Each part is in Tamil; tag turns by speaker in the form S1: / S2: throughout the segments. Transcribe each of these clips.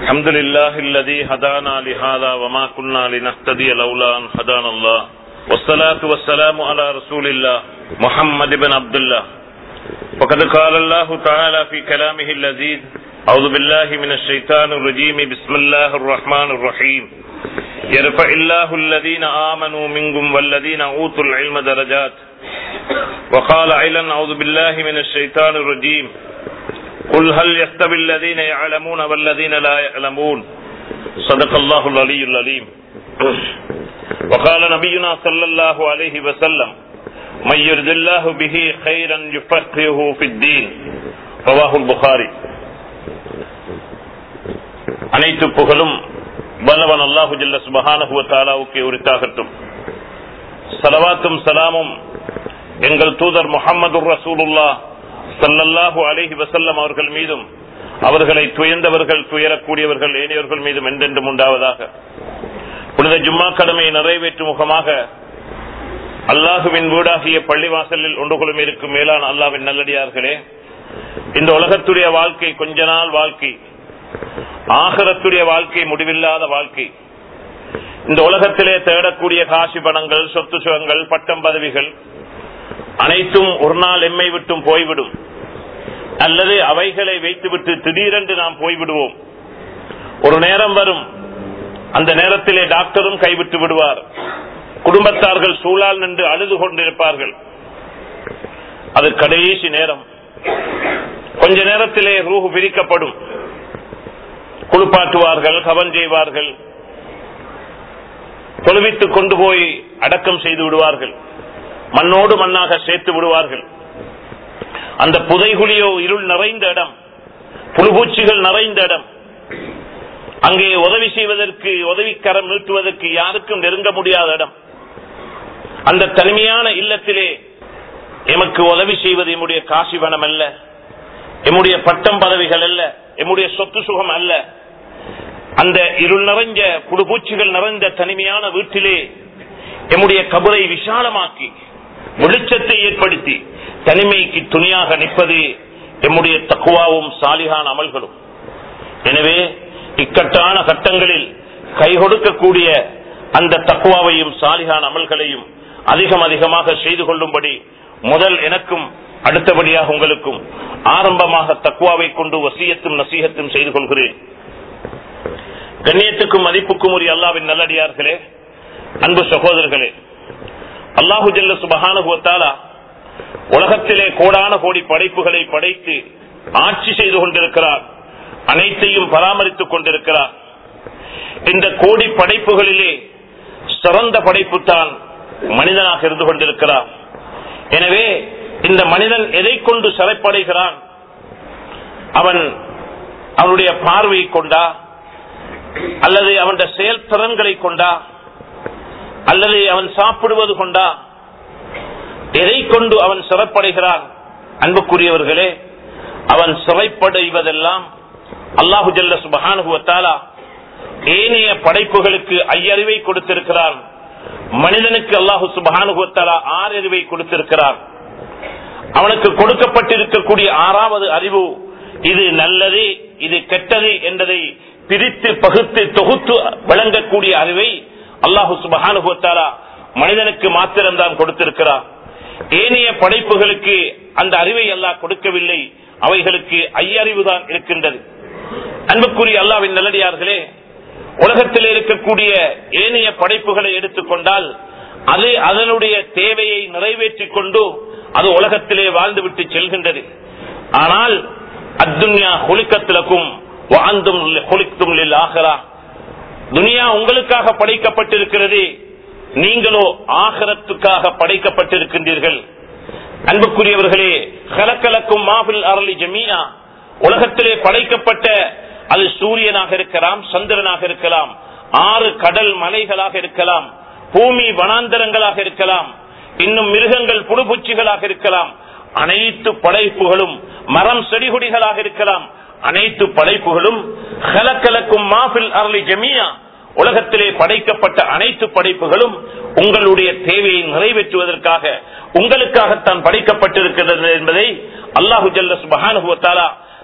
S1: الحمد لله الذي هدانا لهذا وما كنا لنهتدي لولا أن هدانا الله والصلاة والسلام على رسول الله محمد بن عبد الله وقد قال الله تعالى في كلامه اللذيذ أعوذ بالله من الشيطان الرجيم بسم الله الرحمن الرحيم يرفع الله الذين آمنوا منكم والذين أوتوا العلم درجات وقال عيلا أعوذ بالله من الشيطان الرجيم قل هل يستوي الذين يعلمون والذين لا يعلمون صدق الله العلي العليم وقال نبينا صلى الله عليه وسلم من يرد الله به خيرا يفقهه في الدين رواه البخاري அனைத்து புகழும் வல்லவன் அல்லாஹு ஜல்ல சுபஹானஹு தாலாவுக்கு உரித்தாகட்டும் சலவாத்தும் சலாமும் எங்கள் தூதர் முகமது ரசூலுல்லா சல்லல்லாஹு அலைஹி வசல்லம் அவர்கள் மீதும் அவர்களை துயர்ந்தவர்கள் துயரக்கூடியவர்கள் ஏனையவர்கள் மீதும் என்றென்றும் உண்டாவதாக புனித ஜும்மா கடமையை நிறைவேற்றும் முகமாக அல்லாஹுவின் வீடாகிய பள்ளிவாசலில் ஒன்றுகளும் இருக்கும் மேலான அல்லாவின் நல்லடியார்களே இந்த உலகத்துடைய வாழ்க்கை கொஞ்ச நாள் வாழ்க்கை ஆகரத்துடைய வாழ்க்கை முடிவில்லாத வாழ்க்கை இந்த உலகத்திலே தேடக்கூடிய காசி பணங்கள் சொத்து சுகங்கள் பட்டம் பதவிகள் அனைத்தும் ஒரு நாள் எம்மை விட்டும் போய்விடும் அல்லது அவைகளை வைத்துவிட்டு திடீரென்று நாம் போய்விடுவோம் ஒரு நேரம் வரும் அந்த நேரத்திலே டாக்டரும் கைவிட்டு விடுவார் குடும்பத்தார்கள் சூழால் நின்று அழுது கொண்டிருப்பார்கள் அது கடைசி நேரம் கொஞ்ச நேரத்திலே ரூஹு பிரிக்கப்படும் குளிப்பாட்டுவார்கள் கவன் செய்வார்கள் தொழுவித்து கொண்டு போய் அடக்கம் செய்து விடுவார்கள் மண்ணோடு மண்ணாக சேர்த்து விடுவார்கள் அந்த புதைகுழியோ இருள் நிறைந்த இடம் புழுபூச்சிகள் நிறைந்த இடம் அங்கே உதவி செய்வதற்கு உதவிக்கரம் நீட்டுவதற்கு யாருக்கும் நெருங்க முடியாத இடம் அந்த தனிமையான இல்லத்திலே எமக்கு உதவி செய்வது எம்முடைய காசி வனம் அல்ல எம்முடைய பட்டம் பதவிகள் அல்ல எம்முடைய சொத்து சுகம் அல்ல அந்த இருள் நிறைஞ்ச புடுபூச்சிகள் நிறைந்த தனிமையான வீட்டிலே எம்முடைய கபரை விசாலமாக்கி வெளிச்சத்தை ஏற்படுத்தி தனிமைக்கு துணியாக நிற்பது எம்முடைய தக்குவாவும் சாலிகான அமல்களும் எனவே இக்கட்டான கட்டங்களில் கை கொடுக்கக்கூடிய அந்த தக்குவாவையும் சாலிகான அமல்களையும் அதிகம் அதிகமாக செய்து கொள்ளும்படி முதல் எனக்கும் அடுத்தபடியாக உங்களுக்கும் ஆரம்பமாக தக்குவாவை கொண்டு வசியத்தும் நசீகத்தும் செய்து கொள்கிறேன் கண்ணியத்துக்கும் மதிப்புக்கும் உரிய அல்லாவின் நல்லடியார்களே அன்பு சகோதரர்களே அல்லாஹு ஜல்ல சுபகானுபவத்தாலா உலகத்திலே கோடான கோடி படைப்புகளை படைத்து ஆட்சி செய்து கொண்டிருக்கிறார் அனைத்தையும் பராமரித்துக் கொண்டிருக்கிறார் இந்த கோடி படைப்புகளிலே சிறந்த படைப்பு தான் மனிதனாக இருந்து கொண்டிருக்கிறார் எனவே இந்த மனிதன் எதை கொண்டு சிறைப்படைகிறான் அவன் அவனுடைய பார்வையை கொண்டா அல்லது அவன் செயல் திறன்களை கொண்டா அல்லது அவன் சாப்பிடுவது கொண்டா எதை கொண்டு அவன் சிறப்படைகிறான் அன்புக்குரியவர்களே அவன் சிறைப்படைவதெல்லாம் அல்லாஹு ஜல்ல சுபகானுகுவத்தாலா ஏனைய படைப்புகளுக்கு ஐயறிவை கொடுத்திருக்கிறான் மனிதனுக்கு அல்லாஹு சுபகானுகுவத்தாலா ஆறறிவை கொடுத்திருக்கிறான் அவனுக்கு கொடுக்கப்பட்டிருக்கக்கூடிய ஆறாவது அறிவு இது நல்லது இது கெட்டது என்பதை பிரித்து பகுத்து தொகுத்து வழங்கக்கூடிய அறிவை அல்லாஹு சுபகானுபவத்தாரா மனிதனுக்கு மாத்திரம்தான் கொடுத்திருக்கிறார் ஏனைய படைப்புகளுக்கு அந்த அறிவை அல்லாஹ் கொடுக்கவில்லை அவைகளுக்கு ஐயறிவு தான் இருக்கின்றது அன்புக்குரிய அல்லாவின் நல்லடியார்களே உலகத்தில் இருக்கக்கூடிய ஏனைய படைப்புகளை எடுத்துக்கொண்டால் அது அதனுடைய தேவையை நிறைவேற்றிக் கொண்டு அது உலகத்திலே வாழ்ந்துவிட்டு செல்கின்றது ஆனால் அத்துன்யா குளிக்கத்திலக்கும் வாழ்ந்தும் குளித்தும் ஆகரா துனியா உங்களுக்காக படைக்கப்பட்டிருக்கிறது நீங்களோ ஆகரத்துக்காக படைக்கப்பட்டிருக்கின்றீர்கள் அன்புக்குரியவர்களே கலக்கலக்கும் மாபில் அரளி ஜமீனா உலகத்திலே படைக்கப்பட்ட அது சூரியனாக இருக்கலாம் சந்திரனாக இருக்கலாம் ஆறு கடல் மலைகளாக இருக்கலாம் பூமி வனாந்தரங்களாக இருக்கலாம் இன்னும் மிருகங்கள் புழுபூச்சிகளாக இருக்கலாம் அனைத்து படைப்புகளும் மரம் செடிகொடிகளாக இருக்கலாம் அனைத்து படைப்புகளும் கலக்கலக்கும் மாபில் அரளி ஜமியா உலகத்திலே படைக்கப்பட்ட அனைத்து படைப்புகளும் உங்களுடைய தேவையை நிறைவேற்றுவதற்காக உங்களுக்காகத்தான் படைக்கப்பட்டிருக்கிறது என்பதை அல்லாஹு ஜல்ல சுபஹானுவத்தாலா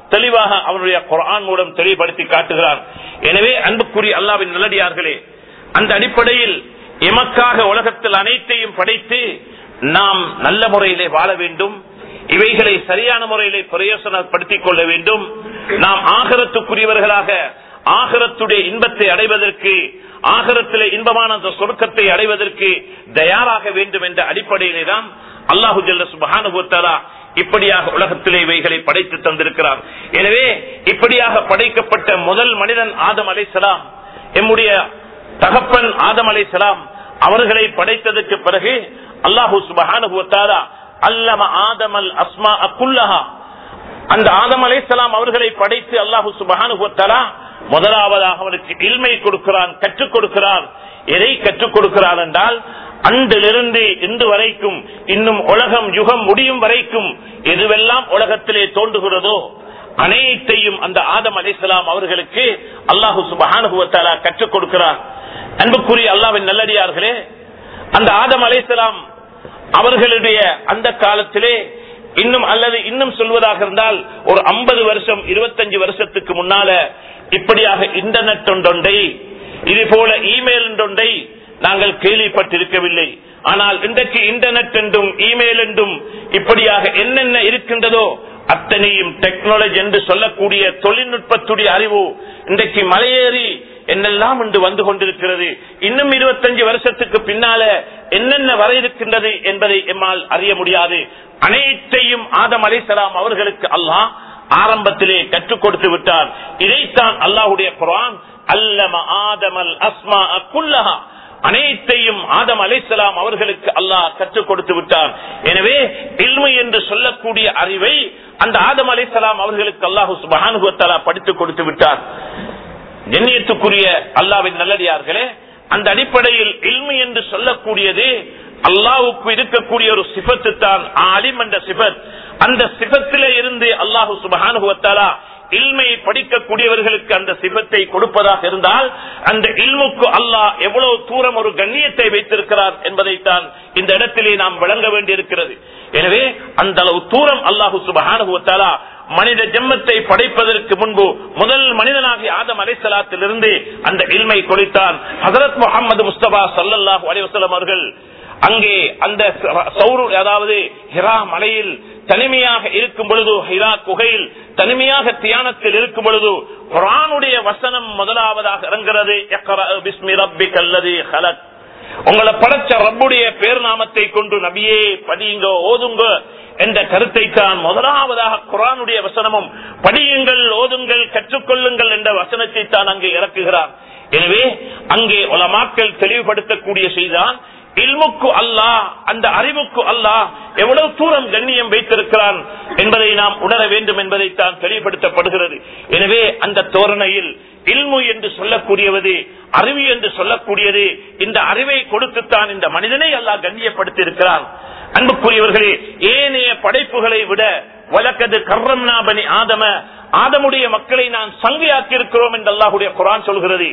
S1: தெளிவாக அவனுடைய குரான் மூலம் தெளிவுபடுத்தி காட்டுகிறான் எனவே அன்புக்குரிய அல்லாவின் நல்லடியார்களே அந்த அடிப்படையில் எமக்காக உலகத்தில் அனைத்தையும் படைத்து நாம் நல்ல முறையிலே வாழ வேண்டும் இவைகளை சரியான முறையிலே பிரயோசனப்படுத்திக் கொள்ள வேண்டும் நாம் ஆகரத்துக்குரியவர்களாக ஆகரத்துடைய இன்பத்தை அடைவதற்கு ஆகரத்திலே இன்பமான அந்த சொர்க்கத்தை அடைவதற்கு தயாராக வேண்டும் என்ற அடிப்படையிலே தான் அல்லாஹு ஜல்ல சுபஹானுபுத்தாரா இப்படியாக உலகத்திலே இவைகளை படைத்து தந்திருக்கிறார் எனவே இப்படியாக படைக்கப்பட்ட முதல் மனிதன் ஆதம் அலைசலாம் எம்முடைய தகப்பன் ஆதம் அலைசலாம் அவர்களை படைத்ததற்கு பிறகு அல்லாஹூ சுபஹானுபுத்தாரா அல்லம ஆதமல் அஸ்மா அக்குல்லஹா அந்த ஆதம் அலைசலாம் அவர்களை படைத்து அல்லாஹு சுபஹானுபுத்தாரா முதலாவதாக அவனுக்கு இல்மை கொடுக்கிறான் கற்றுக் கொடுக்கிறான் எதை கற்றுக் கொடுக்கிறான் என்றால் அன்றிலிருந்து இன்று வரைக்கும் இன்னும் உலகம் யுகம் முடியும் வரைக்கும் எதுவெல்லாம் உலகத்திலே தோன்றுகிறதோ அனைத்தையும் அந்த ஆதம் அலிசலாம் அவர்களுக்கு அல்லாஹு சுபஹானுபவத்தாலா கற்றுக் கொடுக்கிறார் அன்புக்குரிய அல்லாவின் நல்லடியார்களே அந்த ஆதம் அலிசலாம் அவர்களுடைய அந்த காலத்திலே இன்னும் அல்லது இன்னும் சொல்வதாக இருந்தால் ஒரு ஐம்பது வருஷம் இருபத்தஞ்சு வருஷத்துக்கு முன்னால இப்படியாக இன்டர்நெட் ஒன்றொன்றை இது போல இமெயில் ஒன்றை நாங்கள் கேள்விப்பட்டிருக்கவில்லை ஆனால் இன்றைக்கு இன்டர்நெட் என்றும் இமெயில் என்றும் இப்படியாக என்னென்ன இருக்கின்றதோ அத்தனையும் டெக்னாலஜி என்று சொல்லக்கூடிய தொழில்நுட்பத்துடைய அறிவு இன்றைக்கு மலையேறி என்னெல்லாம் இன்று வந்து கொண்டிருக்கிறது இன்னும் இருபத்தஞ்சு வருஷத்துக்கு பின்னால என்னென்ன வர இருக்கின்றது என்பதை எம்மால் அறிய முடியாது அனைத்தையும் ஆதம் அலிசலாம் அவர்களுக்கு அல்லாஹ் ஆரம்பத்திலே கற்றுக் கொடுத்து விட்டார் இதைத்தான் அல்லாஹுடைய குரான் அல்லம ஆதமல் அஸ்மா அக்குல்லஹா அனைத்தையும் ஆதம் அலிசலாம் அவர்களுக்கு அல்லாஹ் கற்றுக் கொடுத்து விட்டார் எனவே இல்மை என்று சொல்லக்கூடிய அறிவை அந்த ஆதம் அலிசலாம் அவர்களுக்கு அல்லாஹு சுபானுபத்தாலா படித்துக் கொடுத்து விட்டார் கண்ணியத்துக்குரிய அல்லாவின் நல்லடியார்களே அந்த அடிப்படையில் இல்மை என்று சொல்லக்கூடியது அல்லாவுக்கு இருக்கக்கூடிய ஒரு சிபத்து தான் ஆலிம் என்ற சிபத் அந்த சிபத்திலே இருந்து அல்லாஹு சுபஹானுபத்தாலா இல்மை படிக்கக்கூடியவர்களுக்கு அந்த சிபத்தை கொடுப்பதாக இருந்தால் அந்த இல்முக்கு அல்லாஹ் எவ்வளவு தூரம் ஒரு கண்ணியத்தை வைத்திருக்கிறார் என்பதைத்தான் இந்த இடத்திலே நாம் விளங்க வேண்டியிருக்கிறது எனவே அந்த அளவு தூரம் அல்லாஹு சுபஹானுபத்தாலா மனித ஜென்மத்தை படைப்பதற்கு முன்பு முதல் மனிதனாகிய ஆதம் அலைசலாத்திலிருந்து அந்த இல்மை கொடுத்தார் ஹசரத் முகமது முஸ்தபா சல்லாஹூ அலிவசலம் அவர்கள் அங்கே அந்த சௌரு அதாவது ஹிரா மலையில் தனிமையாக இருக்கும் பொழுது ஹிரா குகையில் தனிமையாக தியானத்தில் இருக்கும் பொழுது குரானுடைய வசனம் முதலாவதாக இறங்குறது பிஸ்மி ரப்பி கல்லது ஹலத் உங்களை படைச்ச ரப்புடைய பேர் நாமத்தை கொண்டு நபியே படியுங்க ஓதுங்க என்ற கருத்தை தான் முதலாவதாக குரானுடைய வசனமும் படியுங்கள் ஓதுங்கள் கற்றுக்கொள்ளுங்கள் என்ற வசனத்தை தான் அங்கே இறக்குகிறார் எனவே அங்கே உலமாக்கள் தெளிவுபடுத்தக்கூடிய செய்தான் இல்முக்கு அல்லாஹ் அந்த அறிவுக்கு அல்லாஹ் எவ்வளவு தூரம் கண்ணியம் வைத்திருக்கிறான் என்பதை நாம் உணர வேண்டும் என்பதைத்தான் தெளிவுபடுத்தப்படுகிறது எனவே அந்த தோரணையில் இல்மு என்று சொல்லக்கூடியவது அறிவு என்று சொல்லக்கூடியது இந்த அறிவை கொடுத்துத்தான் இந்த மனிதனை அல்லாஹ் கண்ணியப்படுத்தி இருக்கிறான் அன்புக்குரியவர்களே ஏனைய படைப்புகளை விட வழக்கது கர்ரம்னாபனி ஆதம ஆதமுடைய மக்களை நான் சங்கையாக்கி இருக்கிறோம் என்று அல்லாஹுடைய குரான் சொல்கிறது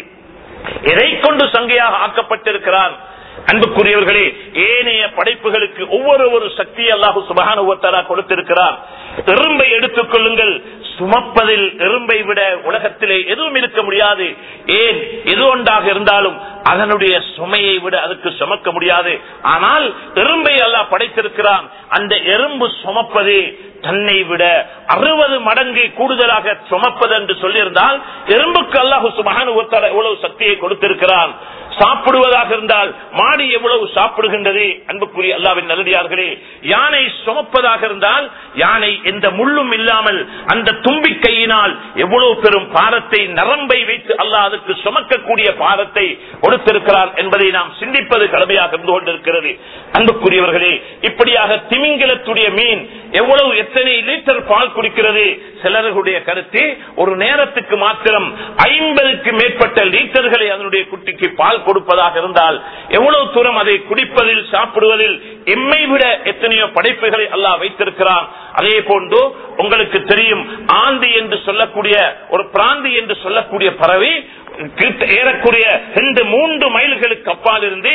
S1: எதை கொண்டு சங்கையாக ஆக்கப்பட்டிருக்கிறான் அன்புக்குரியவர்களே ஏனைய படைப்புகளுக்கு ஒவ்வொரு ஒரு சக்தி அல்லாஹு சுபகானுவத்தாரா கொடுத்திருக்கிறார் எறும்பை எடுத்துக் கொள்ளுங்கள் சுமப்பதில் எறும்பை விட உலகத்திலே எதுவும் இருக்க முடியாது ஏன் எது ஒன்றாக இருந்தாலும் அதனுடைய சுமையை விட அதுக்கு சுமக்க முடியாது ஆனால் எறும்பை அல்லாஹ் படைத்திருக்கிறான் அந்த எறும்பு சுமப்பது தன்னை விட அறுபது மடங்கு கூடுதலாக சுமப்பது என்று சொல்லியிருந்தால் எறும்புக்கு அல்லாஹு சுபகானு எவ்வளவு சக்தியை கொடுத்திருக்கிறான் சாப்பிடுவதாக இருந்தால் மாடி எவ்வளவு சாப்பிடுகின்றது அன்புக்குரிய அல்லாவின் நல்லடியார்களே யானை சுமப்பதாக இருந்தால் யானை எந்த முள்ளும் இல்லாமல் அந்த தும்பி கையினால் எவ்வளவு பெரும் பாரத்தை நரம்பை வைத்து அல்லாஹ் அதுக்கு சுமக்கக்கூடிய பாரத்தை கொடுத்திருக்கிறார் என்பதை நாம் சிந்திப்பது கடமையாக இருந்து கொண்டிருக்கிறது அன்புக்குரியவர்களே இப்படியாக திமிங்கலத்துடைய மீன் எவ்வளவு எத்தனை லிட்டர் பால் குடிக்கிறது சிலர்களுடைய கருத்து ஒரு நேரத்துக்கு மாத்திரம் ஐம்பதுக்கு மேற்பட்ட லீட்டர்களை அதனுடைய குட்டிக்கு பால் கொடுப்பதாக இருந்தால் எவ்வளவு தூரம் அதை குடிப்பதில் சாப்பிடுவதில் எம்மை விட எத்தனையோ படைப்புகளை அல்லாஹ் வைத்திருக்கிறான் அதே போன்று உங்களுக்கு தெரியும் ஆந்தி என்று சொல்லக்கூடிய ஒரு பிராந்தி என்று சொல்லக்கூடிய பறவை ஏறக்கூடிய ரெண்டு மூன்று மைல்களுக்கு அப்பால் இருந்து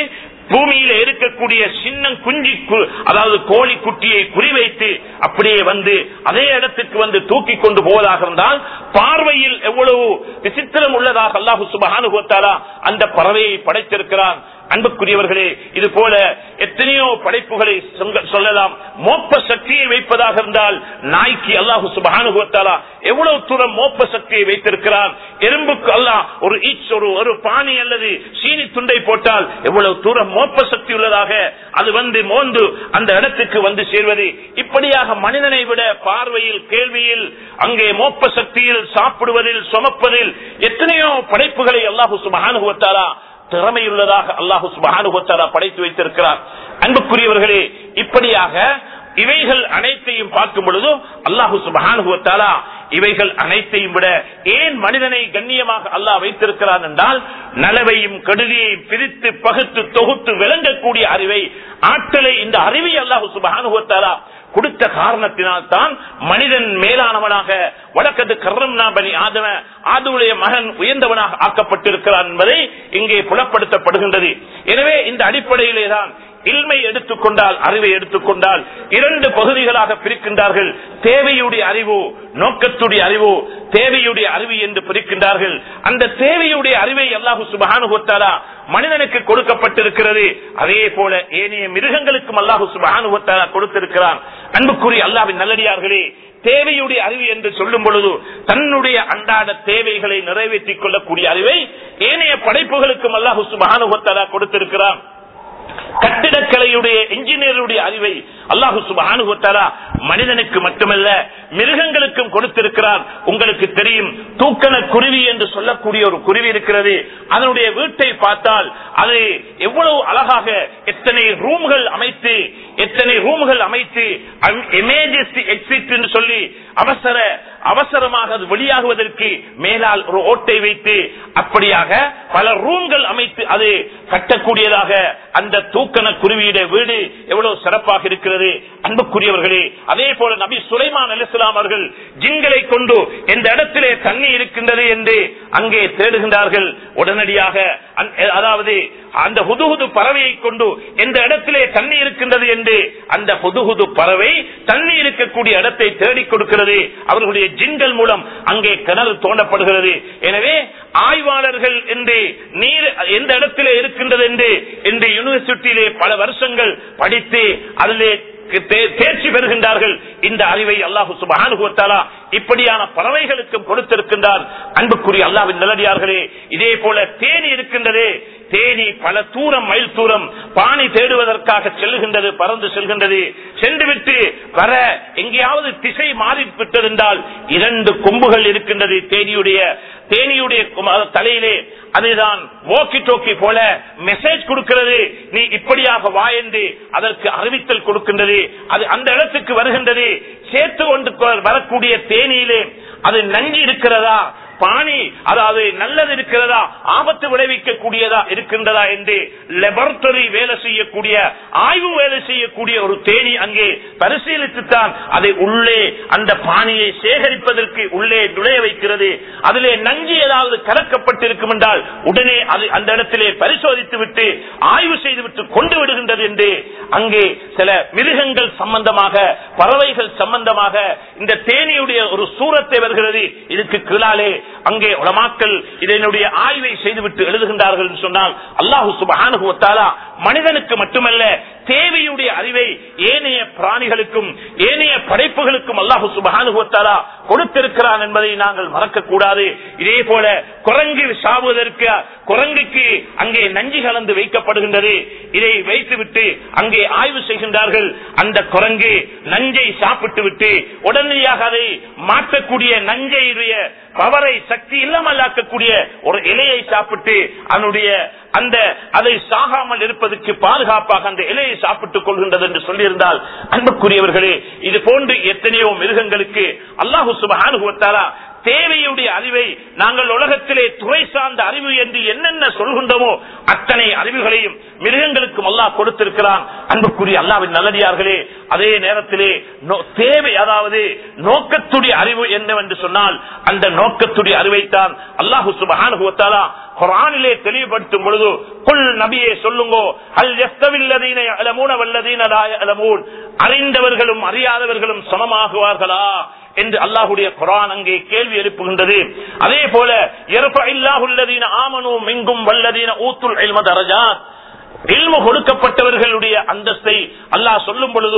S1: பூமியில இருக்கக்கூடிய சின்ன குஞ்சி கு- அதாவது கோழி குட்டியை குறிவைத்து அப்படியே வந்து அதே இடத்துக்கு வந்து தூக்கி கொண்டு போவதாக இருந்தால் பார்வையில் எவ்வளவு விசித்திரம் உள்ளதாக அல்லாஹு சுபஹானுகத்தாரா அந்த பறவையை படைத்திருக்கிறான் அன்புக்குரியவர்களே இது போல எத்தனையோ படைப்புகளை சொல்ல- சொல்லலாம் மோப்ப சக்தியை வைப்பதாக இருந்தால் நாய்க்கு அல்லாஹு சுபஹானுகத்தாரா எவ்வளவு தூரம் மோப்ப சக்தியை வைத்திருக்கிறான் எறும்புக்கு அல்லாஹ் ஒரு ஈச் ஒரு ஒரு பானி அல்லது சீனி துண்டை போட்டால் எவ்வளவு தூரம் மோப்ப சக்தி உள்ளதாக அது வந்து மோந்து அந்த இடத்துக்கு வந்து சேர்வது இப்படியாக மனிதனை விட பார்வையில் கேள்வியில் அங்கே மோப்ப சக்தியில் சாப்பிடுவதில் சுமப்பதில் எத்தனையோ படைப்புகளை அல்லாஹு சுபஹானுகத்தாரா திறமையுள்ளதாக அல்லாஹு சுபஹானுகத்தாரா படைத்து வைத்திருக்கிறார் அன்புக்குரியவர்களே இப்படியாக இவைகள் அனைத்தையும் பார்க்கும் பொழுது அல்லாஹு சுபஹானுகத்தாலா இவைகள் அனைத்தையும் விட ஏன் மனிதனை கண்ணியமாக அல்லாஹ் வைத்திருக்கிறான் என்றால் நலவையும் கடுதியையும் பிரித்து பகுத்து தொகுத்து விளங்கக்கூடிய அறிவை ஆற்றலை இந்த அறிவை அல்லாஹு சுபஹானுகத்தாலா கொடுத்த காரணத்தினால் தான் மனிதன் மேலானவனாக வழக்கத்து கர்ணம் பனி ஆதவ ஆதுடைய மகன் உயர்ந்தவனாக ஆக்கப்பட்டிருக்கிறான் என்பதை இங்கே புலப்படுத்தப்படுகின்றது எனவே இந்த அடிப்படையிலே தான் இல்மை எடுத்துக்கொண்டால் அறிவை எடுத்துக்கொண்டால் இரண்டு பகுதிகளாக பிரிக்கின்றார்கள் தேவையுடைய அறிவு நோக்கத்துடைய அறிவு தேவையுடைய அறிவு என்று பிரிக்கின்றார்கள் அந்த தேவையுடைய அறிவை அல்லாஹு சுபஹானுகத்தாலா மனிதனுக்கு கொடுக்கப்பட்டிருக்கிறது அதே போல ஏனைய மிருகங்களுக்கும் அல்லாஹு சுபஹானுகத்தாலா கொடுத்திருக்கிறான் அன்புக்குரிய அல்லாவின் நல்லடியார்களே தேவையுடைய அறிவு என்று சொல்லும் பொழுது தன்னுடைய அன்றாட தேவைகளை நிறைவேற்றிக் கொள்ளக்கூடிய அறிவை ஏனைய படைப்புகளுக்கும் அல்லாஹு சுபஹானுகத்தாலா கொடுத்திருக்கிறான் கட்டிடக்கலையுடைய இன்ஜினியருடைய அறிவை அல்லாஹு சுபானுகத்தாரா மனிதனுக்கு மட்டுமல்ல மிருகங்களுக்கும் கொடுத்திருக்கிறார் உங்களுக்கு தெரியும் தூக்கண குருவி என்று சொல்லக்கூடிய ஒரு குருவி இருக்கிறது அதனுடைய வீட்டை பார்த்தால் அது எவ்வளவு அழகாக எத்தனை ரூம்கள் அமைத்து எத்தனை ரூம்கள் அமைத்து எமர்ஜென்சி எக்ஸிட் என்று சொல்லி அவசர அவசரமாக அது வெளியாகுவதற்கு மேலால் ஒரு ஓட்டை வைத்து அப்படியாக பல ரூம்கள் அமைத்து அது கட்டக்கூடியதாக அந்த தூக்கண குருவியுடைய வீடு எவ்வளவு சிறப்பாக இருக்கிறது அன்புக்குரியவர்களே அதே போல நபி சுலைமான் அலிஸ்லாம் அவர்கள் ஜிங்களை கொண்டு எந்த இடத்திலே தண்ணி இருக்கின்றது என்று அங்கே தேடுகின்றார்கள் உடனடியாக அந்த- அதாவது அந்த ஹுதுஹுது பறவையை கொண்டு எந்த இடத்திலே தண்ணி இருக்கின்றது என்று அந்த ஹுதுஹுது பறவை தண்ணி இருக்கக்கூடிய இடத்தை தேடிக் கொடுக்கிறது அவர்களுடைய ஜின்கள் மூலம் அங்கே கிணறு தோண்டப்படுகிறது எனவே ஆய்வாளர்கள் என்று நீர் எந்த இடத்திலே இருக்கின்றது என்று இந்த யூனிவர்சிட்டியிலே பல வருஷங்கள் படித்து அதிலே தே- தேர்ச்சி பெறுகின்றார்கள் இந்த அறிவை அல்லாஹு சுபானுகுவத்தாலா இப்படியான பறவைகளுக்கும் கொடுத்திருக்கின்றார் அன்புக்குரிய அல்லாவின் நல்லடியார்களே இதே போல தேனி இருக்கின்றதே தேனி பல தூரம் மைல் தூரம் பானை தேடுவதற்காக செல்லுகின்றது பறந்து செல்கின்றது சென்று விட்டு வர எங்கேயாவது திசை மாறி விட்டது என்றால் இரண்டு கொம்புகள் இருக்கின்றது தேனியுடைய தேனியுடைய கும- தலையிலே அதுதான் walkie டோக்கி போல மெசேஜ் கொடுக்கிறது நீ இப்படியாக வா என்று அதற்கு அறிவித்தல் கொடுக்கின்றது அது அந்த இடத்துக்கு வருகின்றது சேர்த்து கொண்டு கொ- வரக்கூடிய தேனியிலே அது நஞ்சு இருக்கிறதா பாணி அதாவது நல்லது இருக்கிறதா ஆபத்து விளைவிக்க கூடியதா இருக்கின்றதா என்று லெபரட்டரி வேலை செய்யக்கூடிய ஆய்வு வேலை செய்யக்கூடிய ஒரு தேனி அங்கே பரிசீலித்துத்தான் அதை உள்ளே அந்த பாணியை சேகரிப்பதற்கு உள்ளே நுழைய வைக்கிறது அதிலே நஞ்சு ஏதாவது கலக்கப்பட்டிருக்கும் என்றால் உடனே அது அந்த இடத்திலே பரிசோதித்து விட்டு ஆய்வு செய்துவிட்டு கொண்டு விடுகின்றது என்று அங்கே சில மிருகங்கள் சம்பந்தமாக பறவைகள் சம்பந்தமாக இந்த தேனியுடைய ஒரு சூரத்தை வருகிறது இதுக்கு கீழாலே அங்கே உலமாக்கள் இதனுடைய ஆய்வை செய்துவிட்டு எழுதுகின்றார்கள் என்று சொன்னால் அல்லாஹு சுபஹானுகுவத்தாலா மனிதனுக்கு மட்டுமல்ல தேவையுடைய அறிவை ஏனைய பிராணிகளுக்கும் ஏனைய படைப்புகளுக்கும் அல்லாஹு சுபஹானுகுவத்தாலா கொடுத்திருக்கிறான் என்பதை நாங்கள் மறக்க கூடாது இதே போல குரங்கு சாவுவதற்கு குரங்குக்கு அங்கே நஞ்சு கலந்து வைக்கப்படுகின்றது இதை வைத்துவிட்டு அங்கே ஆய்வு செய்கின்றார்கள் அந்த குரங்கு நஞ்சை சாப்பிட்டு விட்டு உடனடியாக அதை மாற்றக்கூடிய நஞ்சையுடைய பவரை சக்தி இல்லாமல்லாக்கக்கூடிய ஒரு இலையை சாப்பிட்டு அதனுடைய அந்த அதை சாகாமல் இருப்பதற்கு பாதுகாப்பாக அந்த இலையை சாப்பிட்டுக் கொள்கின்றது என்று சொல்லியிருந்தால் அன்புக்குரியவர்களே இது போன்று எத்தனையோ மிருகங்களுக்கு அல்லாஹு சுபஹானுகுவத்தாரா தேவையுடைய அறிவை நாங்கள் உலகத்திலே துறை சார்ந்த அறிவு என்று என்னென்ன சொல்கின்றோமோ அத்தனை அறிவுகளையும் மிருகங்களுக்கும் அல்லாஹ் கொடுத்திருக்கிறான் அன்புக்குரிய அல்லாவின் நல்லடியார்களே அதே நேரத்திலே நோ- தேவை அதாவது நோக்கத்துடைய அறிவு என்னவென்று சொன்னால் அந்த நோக்கத்துடைய அறிவைத்தான் அல்லாஹு சுபஹானுவத்தாலா குரானிலே தெளிவுபடுத்தும் பொழுது குல் நபியே சொல்லுங்கோ அல் எஸ்தவில்லதீன அலமூன வல்லதீன அலமூன் அறிந்தவர்களும் அறியாதவர்களும் சமமாகுவார்களா என்று அல்லாஹுடைய குரான் அங்கே கேள்வி எழுப்புகின்றது அதே போல இல்லாஹுல்லதீன ஆமனு மிங்கும் வல்லதீன ஊத்துல் இல்ம தரஜாத் இல்மு கொடுக்கப்பட்டவர்களுடைய அந்தஸ்தை அல்லாஹ் சொல்லும் பொழுது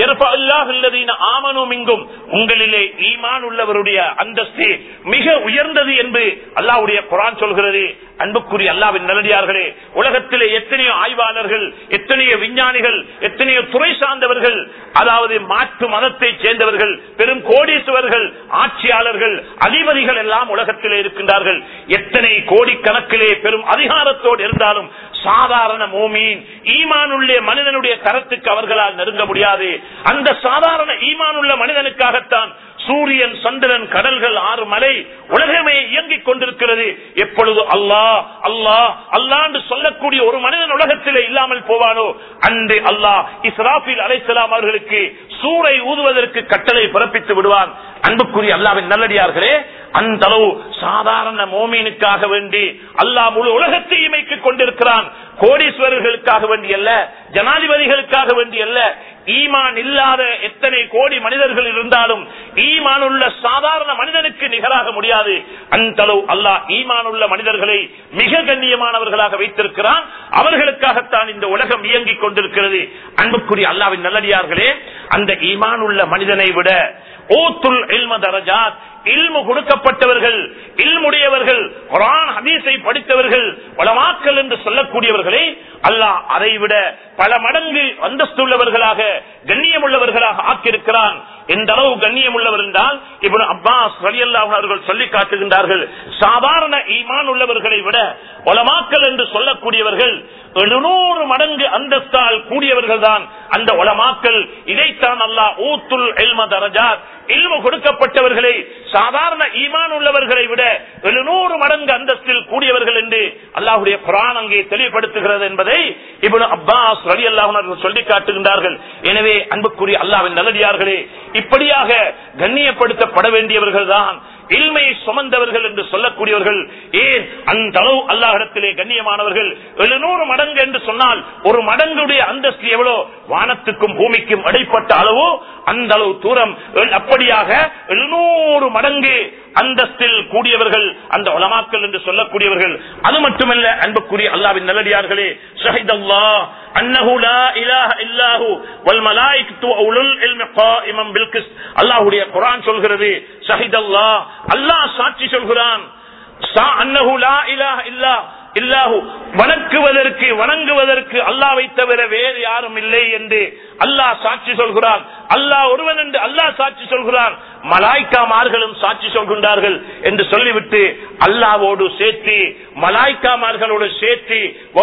S1: ஆமனும் இங்கும் உங்களிலே ஈமான் உள்ளவருடைய அந்தஸ்து மிக உயர்ந்தது என்று அல்லாஹ்வுடைய குரான் சொல்கிறது அன்புக்குரிய அல்லாவின் நல்லடியார்களே உலகத்திலே எத்தனையோ ஆய்வாளர்கள் எத்தனையோ விஞ்ஞானிகள் எத்தனையோ துறை சார்ந்தவர்கள் அதாவது மாற்று மதத்தை சேர்ந்தவர்கள் பெரும் கோடீஸ்வரர்கள் ஆட்சியாளர்கள் அதிபதிகள் எல்லாம் உலகத்திலே இருக்கின்றார்கள் எத்தனை கோடிக்கணக்கிலே பெரும் அதிகாரத்தோடு இருந்தாலும் சாதாரண மோமீன் ஈமானுள்ள மனிதனுடைய கரத்துக்கு அவர்களால் நெருங்க முடியாது அந்த சாதாரண ஈமானுள்ள மனிதனுக்காகத்தான் சூரியன் சந்திரன் கடல்கள் ஆறு மலை உலகமே இயங்கிக் கொண்டிருக்கிறது எப்பொழுது அல்லாஹ் அல்லாஹ் அல்லாண்டு சொல்லக்கூடிய ஒரு மனிதன் உலகத்திலே இல்லாமல் போவானோ அன்று அல்லாஹ் இஸ்ராபில் அலைசலாம் அவர்களுக்கு சூறை ஊதுவதற்கு கட்டளை பிறப்பித்து விடுவான் அன்புக்குரிய அல்லாவின் நல்லடியார்களே அந்த அளவு சாதாரண மோமீனுக்காக வேண்டி அல்லாஹ் முழு உலகத்தை இமைத்துக் கொண்டிருக்கிறான் கோடீஸ்வரர்களுக்காக வேண்டி அல்ல ஜனாதிபதிகளுக்காக வேண்டி அல்ல ஈமான் இல்லாத எத்தனை கோடி மனிதர்கள் இருந்தாலும் ஈமான் உள்ள சாதாரண மனிதனுக்கு நிகராக முடியாது அந்த அளவு அல்லாஹ் ஈமான் உள்ள மனிதர்களை மிக கண்ணியமானவர்களாக வைத்திருக்கிறான் அவர்களுக்காகத்தான் இந்த உலகம் இயங்கிக் கொண்டிருக்கிறது அன்புக்குரிய அல்லாவின் நல்லடியார்களே அந்த ஈமான் உள்ள மனிதனை விட ஓத்துல் இல்ம தரஜாத் இல்மு கொடுக்கப்பட்டவர்கள் இல்முடையவர்கள் குரான் ஹதீஸை படித்தவர்கள் வளமாக்கல் என்று சொல்லக்கூடியவர்களை அல்லாஹ் அதை விட பல மடங்கு அந்தஸ்துள்ளவர்களாக கண்ணியமுள்ளவர்களாக ஆக்கியிருக்கிறான் எந்த அளவு கண்ணியம் உள்ளவர் என்றால் இப்ப அப்பாஸ் ரலியல்லாஹு அவர்கள் சொல்லி காட்டுகின்றார்கள் சாதாரண ஈமான் உள்ளவர்களை விட ஒலமாக்கல் என்று சொல்லக்கூடியவர்கள் எழுநூறு மடங்கு அந்தஸ்தால் கூடியவர்கள் தான் அந்த ஒலமாக்கல் இதைத்தான் அல்லாஹ் ஊத்துல் எல்ம தரஜாத் இல்மு கொடுக்கப்பட்டவர்களை சாதாரண ஈமான் உள்ளவர்களை விட எழுநூறு மடங்கு அந்தஸ்தில் கூடியவர்கள் என்று அல்லாஹுடைய குரான் அங்கே தெளிவுபடுத்துகிறது என்பதை இவனு அப்பாஸ் ரலி அல்லாஹர்கள் சொல்லி காட்டுகின்றார்கள் எனவே அன்புக்குரிய அல்லாவின் நல்லடியார்களே இப்படியாக கண்ணியப்படுத்தப்பட வேண்டியவர்கள் தான் இல்மை சுமந்தவர்கள் என்று சொல்லக்கூடியவர்கள் ஏன் அந்த அளவு அல்லாஹிடத்திலே கண்ணியமானவர்கள் எழுநூறு மடங்கு என்று சொன்னால் ஒரு மடங்குடைய அந்தஸ்து எவ்வளோ வானத்துக்கும் பூமிக்கும் இடைப்பட்ட அளவோ அந்த அளவு தூரம் அப்படியாக எழுநூறு மடங்கு அந்தஸ்தில் கூடியவர்கள் அந்த உலமாக்கல் என்று சொல்லக்கூடியவர்கள் அது மட்டுமல்ல அன்புக்குரிய அல்லாவின் நல்லடியார்களே ஷஹித் அல்லாஹ் அன்னஹு லா இலாஹ இல்லாஹு வல் மலாயிகத்து உலுல் இல்மி காயிமம் பில் கிஸ்த் அல்லாஹ்வுடைய குர்ஆன் சொல்கிறது ஷஹித் அல்லாஹ் அல்லாஹ் சாட்சி சொல்கிறான் சா அன்னஹு லா இலாஹ இல்லா இல்லாஹு வணக்குவதற்கு வணங்குவதற்கு அல்லாவை தவிர வேறு யாரும் இல்லை என்று அல்லாஹ் சாட்சி சொல்கிறான் அல்லாஹ் ஒருவன் என்று அல்லாஹ் சாட்சி சொல்கிறான் மலாய்க்காமார்களும் சாட்சி சொல்கின்றார்கள் என்று சொல்லிவிட்டு அல்லாவோடு சேர்த்து மலாய்க்காமார்களோடு சேர்த்து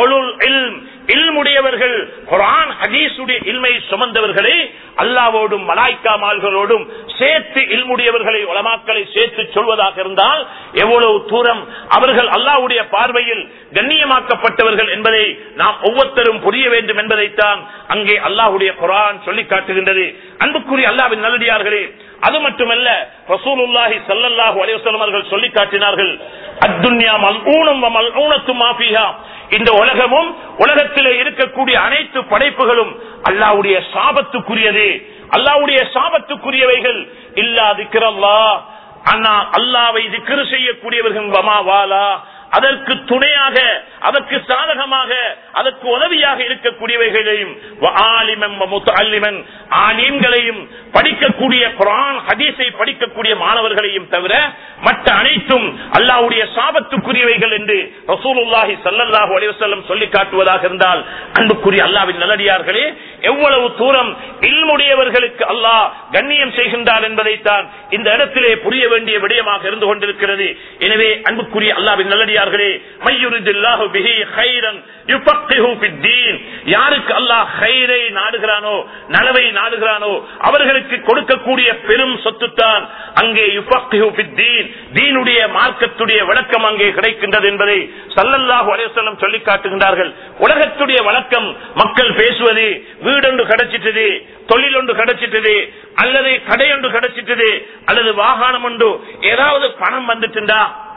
S1: இல்முடையவர்கள் குரான் ஹதீசுடைய இல்மை சுமந்தவர்களே அல்லாவோடும் மலாய்க்காமார்களோடும் சேர்த்து இல்முடையவர்களை உலமாக்களை சேர்த்து சொல்வதாக இருந்தால் எவ்வளவு தூரம் அவர்கள் அல்லாவுடைய பார்வையில் கண்ணியமாக்கப்பட்டவர்கள் என்பதை நாம் ஒவ்வொருத்தரும் புரிய வேண்டும் என்பதைத்தான் அங்கே அல்லாஹுடைய குரான் சொல்லி காட்டுகின்றது அன்புக்குரிய அல்லாவின் நல்லடியார்களே அது மட்டுமல்ல ரசூலுல்லாஹி சல்லல்லாஹு அலைவசம் அவர்கள் சொல்லி காட்டினார்கள் அத்துன்யா மல்ஊனம் மல்ஊனத்து மாஃபியா இந்த உலகமும் உலகத்திலே இருக்கக்கூடிய அனைத்து படைப்புகளும் அல்லாவுடைய சாபத்துக்குரியது அல்லாவுடைய சாபத்துக்குரியவைகள் இல்லா திக்கிறல்லா அண்ணா அல்லாவை திக்ரு செய்யக்கூடியவர்கள் வமா வாலா அதற்கு துணையாக அதற்கு சாதகமாக அதற்கு உதவியாக இருக்கக்கூடியவைகளையும் ஆலிம்களையும் படிக்கக்கூடிய குரான் ஹதீஸை படிக்கக்கூடிய மாணவர்களையும் தவிர மற்ற அனைத்தும் அல்லாவுடைய சாபத்துக்குரியவைகள் என்று ரசூலுல்லாஹி சல்லல்லாஹு அலைவசல்லம் சொல்லி காட்டுவதாக இருந்தால் அன்புக்குரிய அல்லாவின் நல்லடியார்களே எவ்வளவு தூரம் இல்முடையவர்களுக்கு அல்லாஹ் கண்ணியம் செய்கின்றார் என்பதைத்தான் இந்த இடத்திலே புரிய வேண்டிய விடயமாக இருந்து கொண்டிருக்கிறது எனவே அன்புக்குரிய அல்லாவின் நல்லடியார்களே மையுரிதில்லாஹு பிஹி கைரன் யுஃபக்கிஹு ஃபித்தீன் யாருக்கு அல்லாஹ் கைரை நாடுகிறானோ நலவை நாடுகிறானோ அவர்களுக்கு கொடுக்கக்கூடிய பெரும் சொத்துத்தான் அங்கே யுஃபக்கிஹு ஃபித்தீன் தீனுடைய மார்க்கத்துடைய விளக்கம் அங்கே கிடைக்கின்றது என்பதை சல்லல்லாஹு அலைஹி வஸல்லம் சொல்லி காட்டுகின்றார்கள் உலகத்துடைய வழக்கம் மக்கள் பேசுவது வீடொன்று கிடைச்சிட்டது தொழில் ஒன்று கிடைச்சிட்டது அல்லது கடை ஒன்று கிடைச்சிட்டது அல்லது வாகனம் ஒன்று ஏதாவது பணம் வந்துட்டுண்டா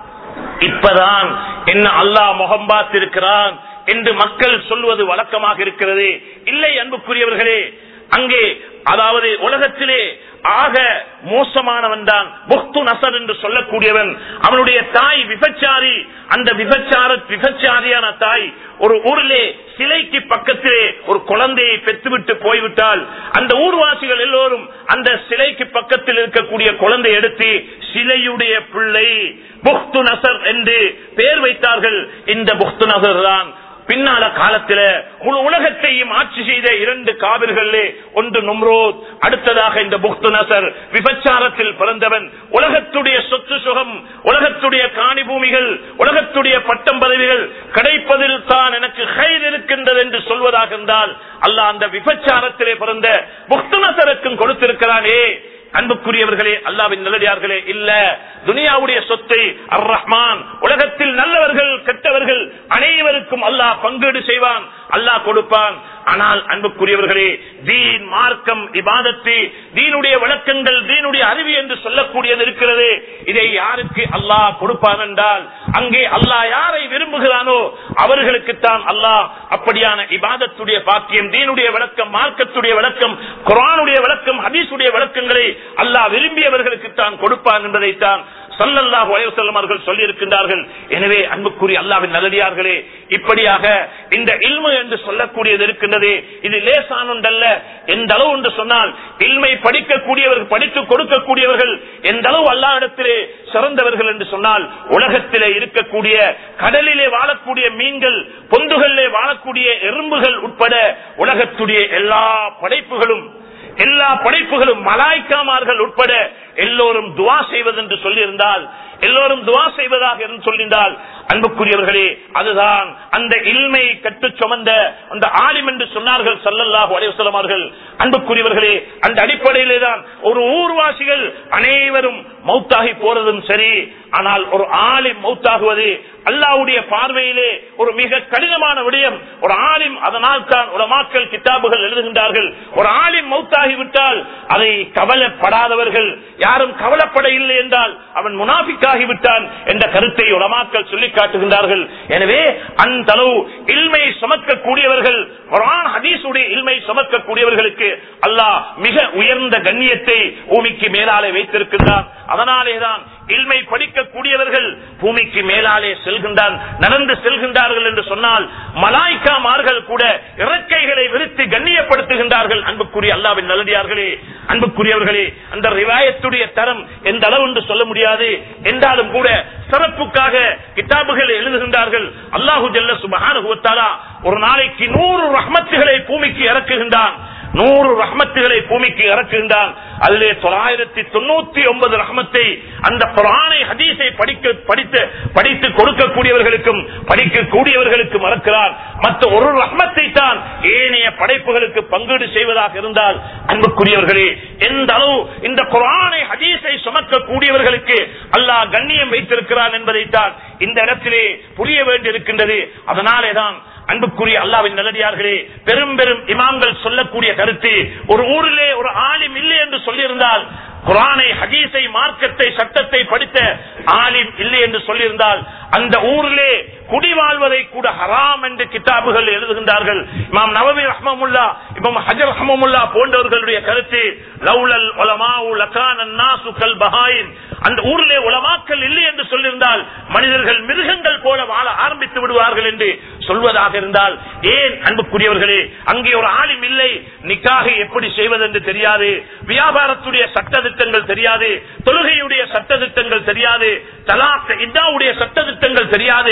S1: இப்பதான் என்ன அல்லாஹ் முகம் பார்த்திருக்கிறான் என்று மக்கள் சொல்வது வழக்கமாக இருக்கிறது இல்லை அன்புக்குரியவர்களே அங்கே அதாவது உலகத்திலே ஆக மோசமானவன் தான் புக்து நசர் என்று சொல்லக்கூடியவன் அவனுடைய தாய் விபச்சாரி அந்த விபச்சார விபச்சாரியான தாய் ஒரு ஊரிலே சிலைக்கு பக்கத்திலே ஒரு குழந்தையை பெற்றுவிட்டு போய்விட்டால் அந்த ஊர்வாசிகள் எல்லோரும் அந்த சிலைக்கு பக்கத்தில் இருக்கக்கூடிய குழந்தை எடுத்து சிலையுடைய பிள்ளை புக்து நசர் என்று பெயர் வைத்தார்கள் இந்த புக்து நசர் தான் பின்னால காலத்துல முழு உலகத்தையும் ஆட்சி செய்த இரண்டு காவிர்களே ஒன்று நும்ரோத் அடுத்ததாக இந்த புக்து நசர் விபச்சாரத்தில் பிறந்தவன் உலகத்துடைய சொத்து சுகம் உலகத்துடைய காணி பூமிகள் உலகத்துடைய பட்டம் பதவிகள் கிடைப்பதில் தான் எனக்கு கைது இருக்கின்றது என்று சொல்வதாக இருந்தால் அல்லாஹ் அந்த விபச்சாரத்திலே பிறந்த புக்து நசருக்கும் கொடுத்திருக்கிறானே அன்புக்குரியவர்களே அல்லாவின் நல்லடியார்களே இல்ல துனியாவுடைய சொத்தை அர் ரஹ்மான் உலகத்தில் நல்லவர்கள் கெட்டவர்கள் அனைவருக்கும் அல்லாஹ் பங்கீடு செய்வான் அல்லாஹ் கொடுப்பான் ஆனால் அன்புக்குரியவர்களே தீன் மார்க்கம் இபாதத்து தீனுடைய விளக்கங்கள் தீனுடைய அறிவு என்று சொல்லக்கூடியது இருக்கிறது இதை யாருக்கு அல்லாஹ் கொடுப்பான் என்றால் அங்கே அல்லாஹ் யாரை விரும்புகிறானோ அவர்களுக்குத்தான் அல்லாஹ் அப்படியான இபாதத்துடைய பாக்கியம் தீனுடைய விளக்கம் மார்க்கத்துடைய விளக்கம் குரானுடைய விளக்கம் ஹதீசுடைய விளக்கங்களை அல்லாஹ் விரும்பியவர்களுக்கு தான் கொடுப்பான் என்பதைத்தான் சல்லல்லாஹு அலைஹி வஸல்லம் அவர்கள் சொல்லி இருக்கின்றார்கள் எனவே அன்புக்குரிய அல்லாஹ்வின் நல்லடியார்களே இப்படியாக இந்த இல்மு என்று சொல்லக்கூடியது இருக்கின்றது இது லேசான ஒன்றல்ல எந்த அளவு என்று சொன்னால் இல்மை படிக்கக்கூடியவர்கள் படித்து கொடுக்கக்கூடியவர்கள் எந்த அளவு அல்லா இடத்திலே சிறந்தவர்கள் என்று சொன்னால் உலகத்திலே இருக்கக்கூடிய கடலிலே வாழக்கூடிய மீன்கள் பொந்துகளிலே வாழக்கூடிய எறும்புகள் உட்பட உலகத்துடைய எல்லா படைப்புகளும் எல்லா படைப்புகளும் மலாய்க்காமார்கள் உட்பட எல்லோரும் துவா செய்வது என்று சொல்லியிருந்தால் எல்லோரும் துவா செய்வதாக என்று சொல்லியிருந்தால் அன்புக்குரியவர்களே அதுதான் அந்த இல்மை கட்டு சுமந்த அந்த ஆலிம் என்று சொன்னார்கள் சல்லல்லாஹு அலைவசலம் அவர்கள் அன்புக்குரியவர்களே அந்த அடிப்படையிலே தான் ஒரு ஊர்வாசிகள் அனைவரும் மௌத்தாகி போறதும் சரி ஆனால் ஒரு ஆலிம் மௌத்தாகுவது அல்லாவுடைய பார்வையிலே ஒரு மிக கடினமான விடயம் ஒரு ஆலிம் அதனால் தான் உலமாக்கல் கித்தாபுகள் எழுதுகின்றார்கள் ஒரு ஆலிம் மௌத்தாகிவிட்டால் அதை கவலைப்படாதவர்கள் யாரும் கவலைப்பட இல்லை என்றால் அவன் முனாபிக்காகிவிட்டான் என்ற கருத்தை உலமாக்கல் சொல்லி காட்டுகின்றார்கள் எனவே அந்த அளவு இல்மை சுமக்கக்கூடியவர்கள் குரான் ஹதீசுடைய இல்மை சுமக்கக்கூடியவர்களுக்கு அல்லாஹ் மிக உயர்ந்த கண்ணியத்தை பூமிக்கு மேலாலே வைத்திருக்கின்றான் அதனாலேதான் இல்மை படிக்கக்கூடியவர்கள் பூமிக்கு மேலாலே செல்கின்றான் நடந்து செல்கின்றார்கள் என்று சொன்னால் மலாய்க்காமார்கள் கூட இறக்கைகளை விரித்து கண்ணியப்படுத்துகின்றார்கள் அன்புக்குரிய அல்லாவின் நல்லடியார்களே அன்புக்குரியவர்களே அந்த ரிவாயத்துடைய தரம் எந்த அளவு என்று சொல்ல முடியாது என்றாலும் கூட சிறப்புக்காக கிதாபுகள் எழுதுகின்றார்கள் அல்லாஹு ஜல்ல சுபஹானுவத்தாலா ஒரு நாளைக்கு நூறு ரஹ்மத்துகளை பூமிக்கு இறக்குகின்றான் நூறு ரஹ்மத்துகளை பூமிக்கு இறக்குகின்றான் அதிலே தொள்ளாயிரத்தி தொண்ணூத்தி ஒன்பது ரஹ்மத்தை அந்த புராணை ஹதீஸை படிக்க படித்து படித்து கொடுக்கக்கூடியவர்களுக்கும் படிக்கக்கூடியவர்களுக்கும் மறக்கிறார் மற்ற ஒரு ரஹ்மத்தை தான் ஏனைய படைப்புகளுக்கு பங்கீடு செய்வதாக இருந்தால் அன்புக்குரியவர்களே எந்த அளவு இந்த குரானை ஹதீஸை சுமக்கக்கூடியவர்களுக்கு அல்லாஹ் கண்ணியம் வைத்திருக்கிறான் என்பதைத்தான் இந்த இடத்திலே புரிய வேண்டியிருக்கின்றது அதனாலேதான் அன்புக்குரிய அல்லாவின் நல்லடியார்களே பெரும் பெரும் இமாம்கள் சொல்லக்கூடிய கருத்து ஒரு ஊரிலே ஒரு ஆலிம் இல்லை என்று சொல்லியிருந்தால் குரானை ஹதீஸை மார்க்கத்தை சட்டத்தை படித்த ஆலிம் இல்லை என்று சொல்லியிருந்தால் அந்த ஊரிலே குடிவாழ்வதை கூட ஹராம் என்று கிதாபுகள் எழுதுகின்றார்கள் இமாம் நவமி ரஹ்மமுல்லா இமாம் ஹஜர் ரஹ்மமுல்லா போன்றவர்களுடைய கருத்து லவுலல் உலமாவு லகான நாசு கல் பஹாயின் அந்த ஊரிலே உலமாக்கள் இல்லை என்று சொல்லியிருந்தால் மனிதர்கள் மிருகங்கள் போல வாழ ஆரம்பித்து விடுவார்கள் என்று சொல்வதாக இருந்தால் ஏன் அன்புக்குரியவர்களே அங்கே ஒரு ஆளும் இல்லை நிக்காக எப்படி செய்வது என்று தெரியாது வியாபாரத்துடைய சட்ட திட்டங்கள் தெரியாது தொழுகையுடைய சட்ட திட்டங்கள் தெரியாது தலாக் இதாவுடைய சட்ட திட்டங்கள் தெரியாது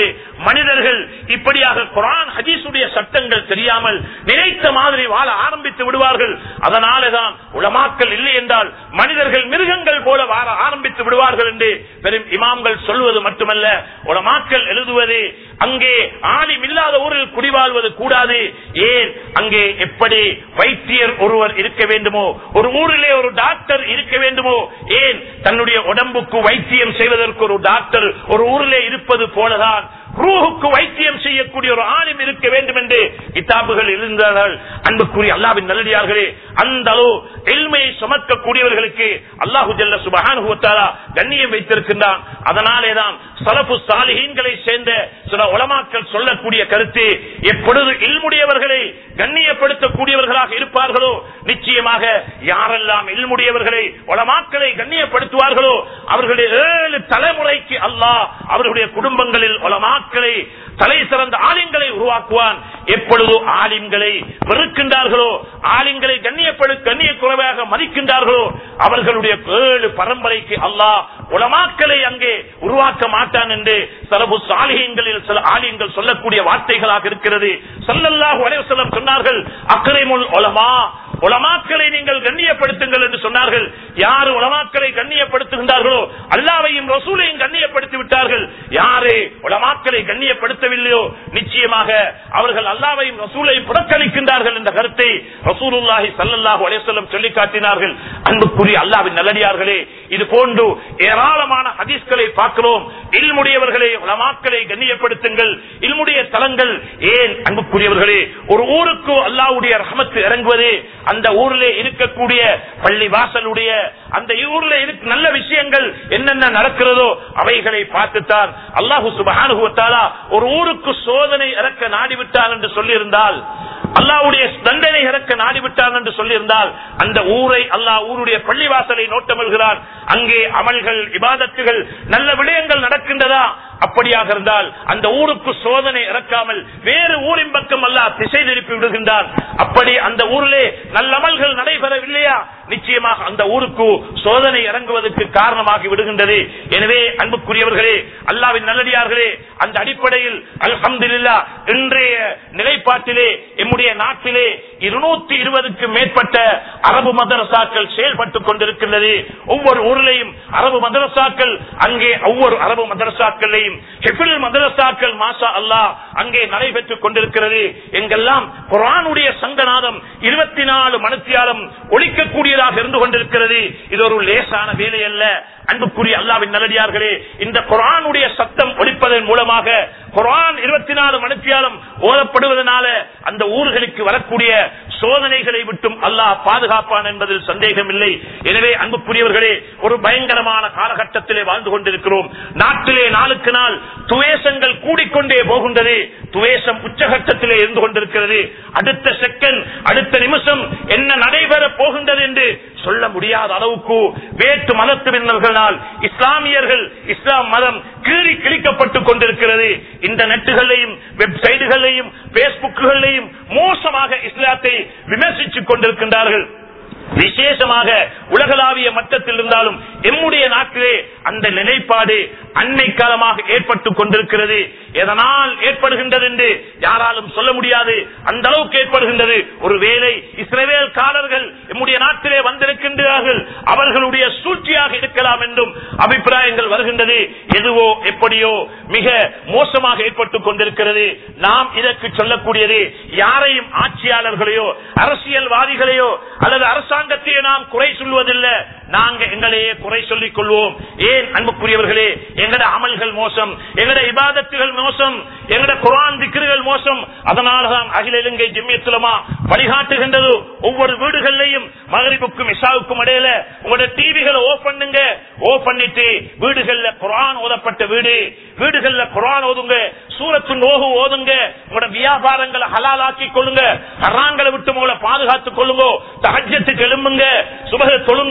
S1: மனிதர்கள் இப்படியாக குரான் ஹதீஸுடைய சட்டங்கள் தெரியாமல் நினைத்த மாதிரி வாழ ஆரம்பித்து விடுவார்கள் அதனாலதான் உலமாக்கள் இல்லை என்றால் மனிதர்கள் மிருகங்கள் போல வாழ ஆரம்பித்து விடுவார்கள் என்று பெரும் இமாம்கள் சொல்வது மட்டுமல்ல உலமாக்கள் எழுதுவது அங்கே ஆலிம் இல்லாத ஊரில் குடிவாழ்வது கூடாது ஏன் அங்கே எப்படி வைத்தியர் ஒருவர் இருக்க வேண்டுமோ ஒரு ஊரிலே ஒரு டாக்டர் இருக்க வேண்டுமோ ஏன் தன்னுடைய உடம்புக்கு வைத்தியம் செய்வதற்கு ஒரு டாக்டர் ஒரு ஊரிலே இருப்பது போலதான் ரூஹுக்கு வைத்தியம் செய்யக்கூடிய ஒரு ஆலிம் இருக்க வேண்டும் என்று கிதாபுகள் இருந்தார்கள் அன்புக்குரிய அல்லாவின் நல்லடியார்களே அந்த அளவு எல்மையை சுமக்கக்கூடியவர்களுக்கு அல்லாஹு ஜல்ல சுபஹானுவத்தாரா கண்ணியம் வைத்திருக்கின்றான் அதனாலேதான் சலபு சாலிஹீன்களை சேர்ந்த சில உலமாக்கள் சொல்லக்கூடிய கருத்து எப்பொழுது இல்முடையவர்களை கண்ணியப்படுத்தக்கூடியவர்களாக இருப்பார்களோ நிச்சயமாக யாரெல்லாம் இல்முடையவர்களை உலமாக்களை கண்ணியப்படுத்துவார்களோ அவர்களுடைய ஏழு தலைமுறைக்கு அல்லாஹ் அவர்களுடைய குடும்பங்களில் உலமாக்களை தலை சிறந்த ஆலிம்களை உருவாக்குவான் எப்பொழுது ஆலிம்களை வெறுக்கின்றார்களோ ஆலிம்களை கண்ணியப்படு கண்ணிய குறைவாக மதிக்கின்றார்களோ அவர்களுடைய ஏழு பரம்பரைக்கு அல்லாஹ் உலமாக்களை அங்கே உருவாக்க மாட்டான் என்று சலபு சாலிகங்களில் சில ஆலியங்கள் சொல்லக்கூடிய வார்த்தைகளாக இருக்கிறது சல்லல்லாஹு அலைவசல்லம் சொன்னார்கள் அக்கறைமுல் உலமா உலமாக்களை நீங்கள் கண்ணியப்படுத்துங்கள் என்று சொன்னார்கள் யாரு உலமாக்களை கண்ணியப்படுத்துகின்றார்களோ அல்லாவையும் ரசூலையும் கண்ணியப்படுத்தி விட்டார்கள் யாரு உலமாக்களை கண்ணியப்படுத்தவில்லையோ நிச்சயமாக அவர்கள் அல்லாவையும் ரசூலையும் புறக்கணிக்கின்றார்கள் என்ற கருத்தை ரசூலுல்லாஹி சல்லல்லாஹு அலைவசல்லம் சொல்லி காட்டினார்கள் அன்புக்குரிய அல்லாவின் நல்லடியார்களே இது போன்று ஏராளமான ஹதீஸ்களை பார்க்கிறோம் இல்முடையவர்களை உலமாக்களை கண்ணியப்படுத்துங்கள் இல்முடைய தலங்கள் ஏன் அன்புக்குரியவர்களே ஒரு ஊருக்கு அல்லாவுடைய ரஹமத்து இறங்குவது அந்த ஊரிலே இருக்கக்கூடிய பள்ளி வாசலுடைய அந்த ஊர்ல இருக்க நல்ல விஷயங்கள் என்னென்ன நடக்கிறதோ அவைகளை பார்த்துத்தான் அல்லாஹு சுபஹானுவத்தாலா ஒரு ஊருக்கு சோதனை இறக்க நாடிவிட்டார் என்று சொல்லியிருந்தால் அல்லாவுடைய தண்டனை இறக்க நாடிவிட்டார் என்று சொல்லியிருந்தால் அந்த ஊரை அல்லாஹ் ஊருடைய பள்ளிவாசலை நோட்டமிழ்கிறார் அங்கே அமல்கள் இபாதத்துகள் நல்ல விடயங்கள் நடக்கின்றதா அப்படியாக இருந்தால் அந்த ஊருக்கு சோதனை இறக்காமல் வேறு ஊரின் பக்கம் அல்ல திசை திருப்பி விடுகின்றான் அப்படி அந்த ஊரிலே நல்ல அமல்கள் நடைபெறவில்லையா நிச்சயமாக அந்த ஊருக்கு சோதனை இறங்குவதற்கு காரணமாகி விடுகின்றது எனவே அன்புக்குரியவர்களே அல்லாவின் நல்லடியார்களே அந்த அடிப்படையில் அல்ஹம்துலில்லா இன்றைய நிலைப்பாட்டிலே எம்முடைய நாட்டிலே இருநூத்தி இருபதுக்கு மேற்பட்ட அரபு மதரசாக்கள் செயல்பட்டுக் கொண்டிருக்கின்றது ஒவ்வொரு ஊரிலையும் அரபு மதரசாக்கள் அங்கே ஒவ்வொரு அரபு மதரசாக்களையும் ஹெஃபில் மதரசாக்கள் மாசா அல்லாஹ் அங்கே நடைபெற்றுக் கொண்டிருக்கிறது எங்கெல்லாம் குரானுடைய சங்கநாதம் இருபத்தி நாலு மனத்தியாலம் ஒழிக்கக்கூடியதாக இருந்து கொண்டிருக்கிறது இது ஒரு லேசான வேலை அல்ல அன்புக்குரிய அல்லாவின் நல்லடியார்களே இந்த குரானுடைய சத்தம் ஒழிப்பதன் மூலமாக குரான் இருபத்தி நாலு மணித்தியாலம் ஓதப்படுவதனால அந்த ஊர்களுக்கு வரக்கூடிய சோதனைகளை விட்டும் அல்லாஹ் பாதுகாப்பான் என்பதில் சந்தேகம் இல்லை எனவே அன்புக்குரியவர்களே ஒரு பயங்கரமான காலகட்டத்திலே வாழ்ந்து கொண்டிருக்கிறோம் நாட்டிலே நாளுக்கு நாள் துவேஷங்கள் கூடிக்கொண்டே போகின்றது துவேஷம் உச்சகட்டத்திலே இருந்து கொண்டிருக்கிறது அடுத்த செகண்ட் அடுத்த நிமிஷம் என்ன நடைபெற போகின்றது என்று சொல்ல முடியாத அளவுக்கு வேற்று மதத்தினர்களால் இஸ்லாமியர்கள் இஸ்லாம் மதம் கீறி கிழிக்கப்பட்டுக் கொண்டிருக்கிறது இந்த நெட்டுகளையும் வெப்சைட்டுகளையும் பேஸ்புக்குகளையும் மோசமாக இஸ்லாத்தை விமர்சித்துக் கொண்டிருக்கின்றார்கள் விசேஷமாக உலகளாவிய மட்டத்தில் இருந்தாலும் எம்முடைய நாட்டிலே அந்த நிலைப்பாடு அண்மை காலமாக ஏற்பட்டுக் கொண்டிருக்கிறது எதனால் ஏற்படுகின்றது என்று யாராலும் சொல்ல முடியாது அந்த அளவுக்கு ஏற்படுகின்றது ஒரு வேலை இஸ்ரேல் காலர்கள் எம்முடைய நாட்டிலே வந்திருக்கின்றார்கள் அவர்களுடைய சூழ்ச்சியாக இருக்கலாம் என்றும் அபிப்பிராயங்கள் வருகின்றது எதுவோ எப்படியோ மிக மோசமாக ஏற்பட்டுக் கொண்டிருக்கிறது நாம் இதற்கு சொல்லக்கூடியது யாரையும் ஆட்சியாளர்களையோ அரசியல்வாதிகளையோ அல்லது அரசாங்கத்தையோ நாம் குறை சொல்வதில்லை நாங்க எங்களையே குறை சொல்லிக் கொள்வோம் ஏன் அன்புக்குரியவர்களே எங்கட அமல்கள் மோசம் எங்கட இபாதத்துகள் மோசம் எங்கட குரான் திக்கிறுகள் மோசம் அதனாலதான் அகில இலங்கை ஜெமியத்துலமா வழிகாட்டுகின்றது ஒவ்வொரு வீடுகள்லையும் மகரிப்புக்கும் இஷாவுக்கும் இடையில உங்களோட டிவிகளை ஓ பண்ணுங்க ஓ பண்ணிட்டு வீடுகள்ல குரான் ஓதப்பட்ட வீடு வீடுகள்ல குரான் ஓதுங்க சூரத்து நோகு ஓதுங்க உங்களோட வியாபாரங்களை ஹலாலாக்கி கொள்ளுங்க ஹராங்களை விட்டு உங்களை பாதுகாத்துக் கொள்ளுங்க தகஜத்துக்கு எழும்புங்க சுபக தொழுங்க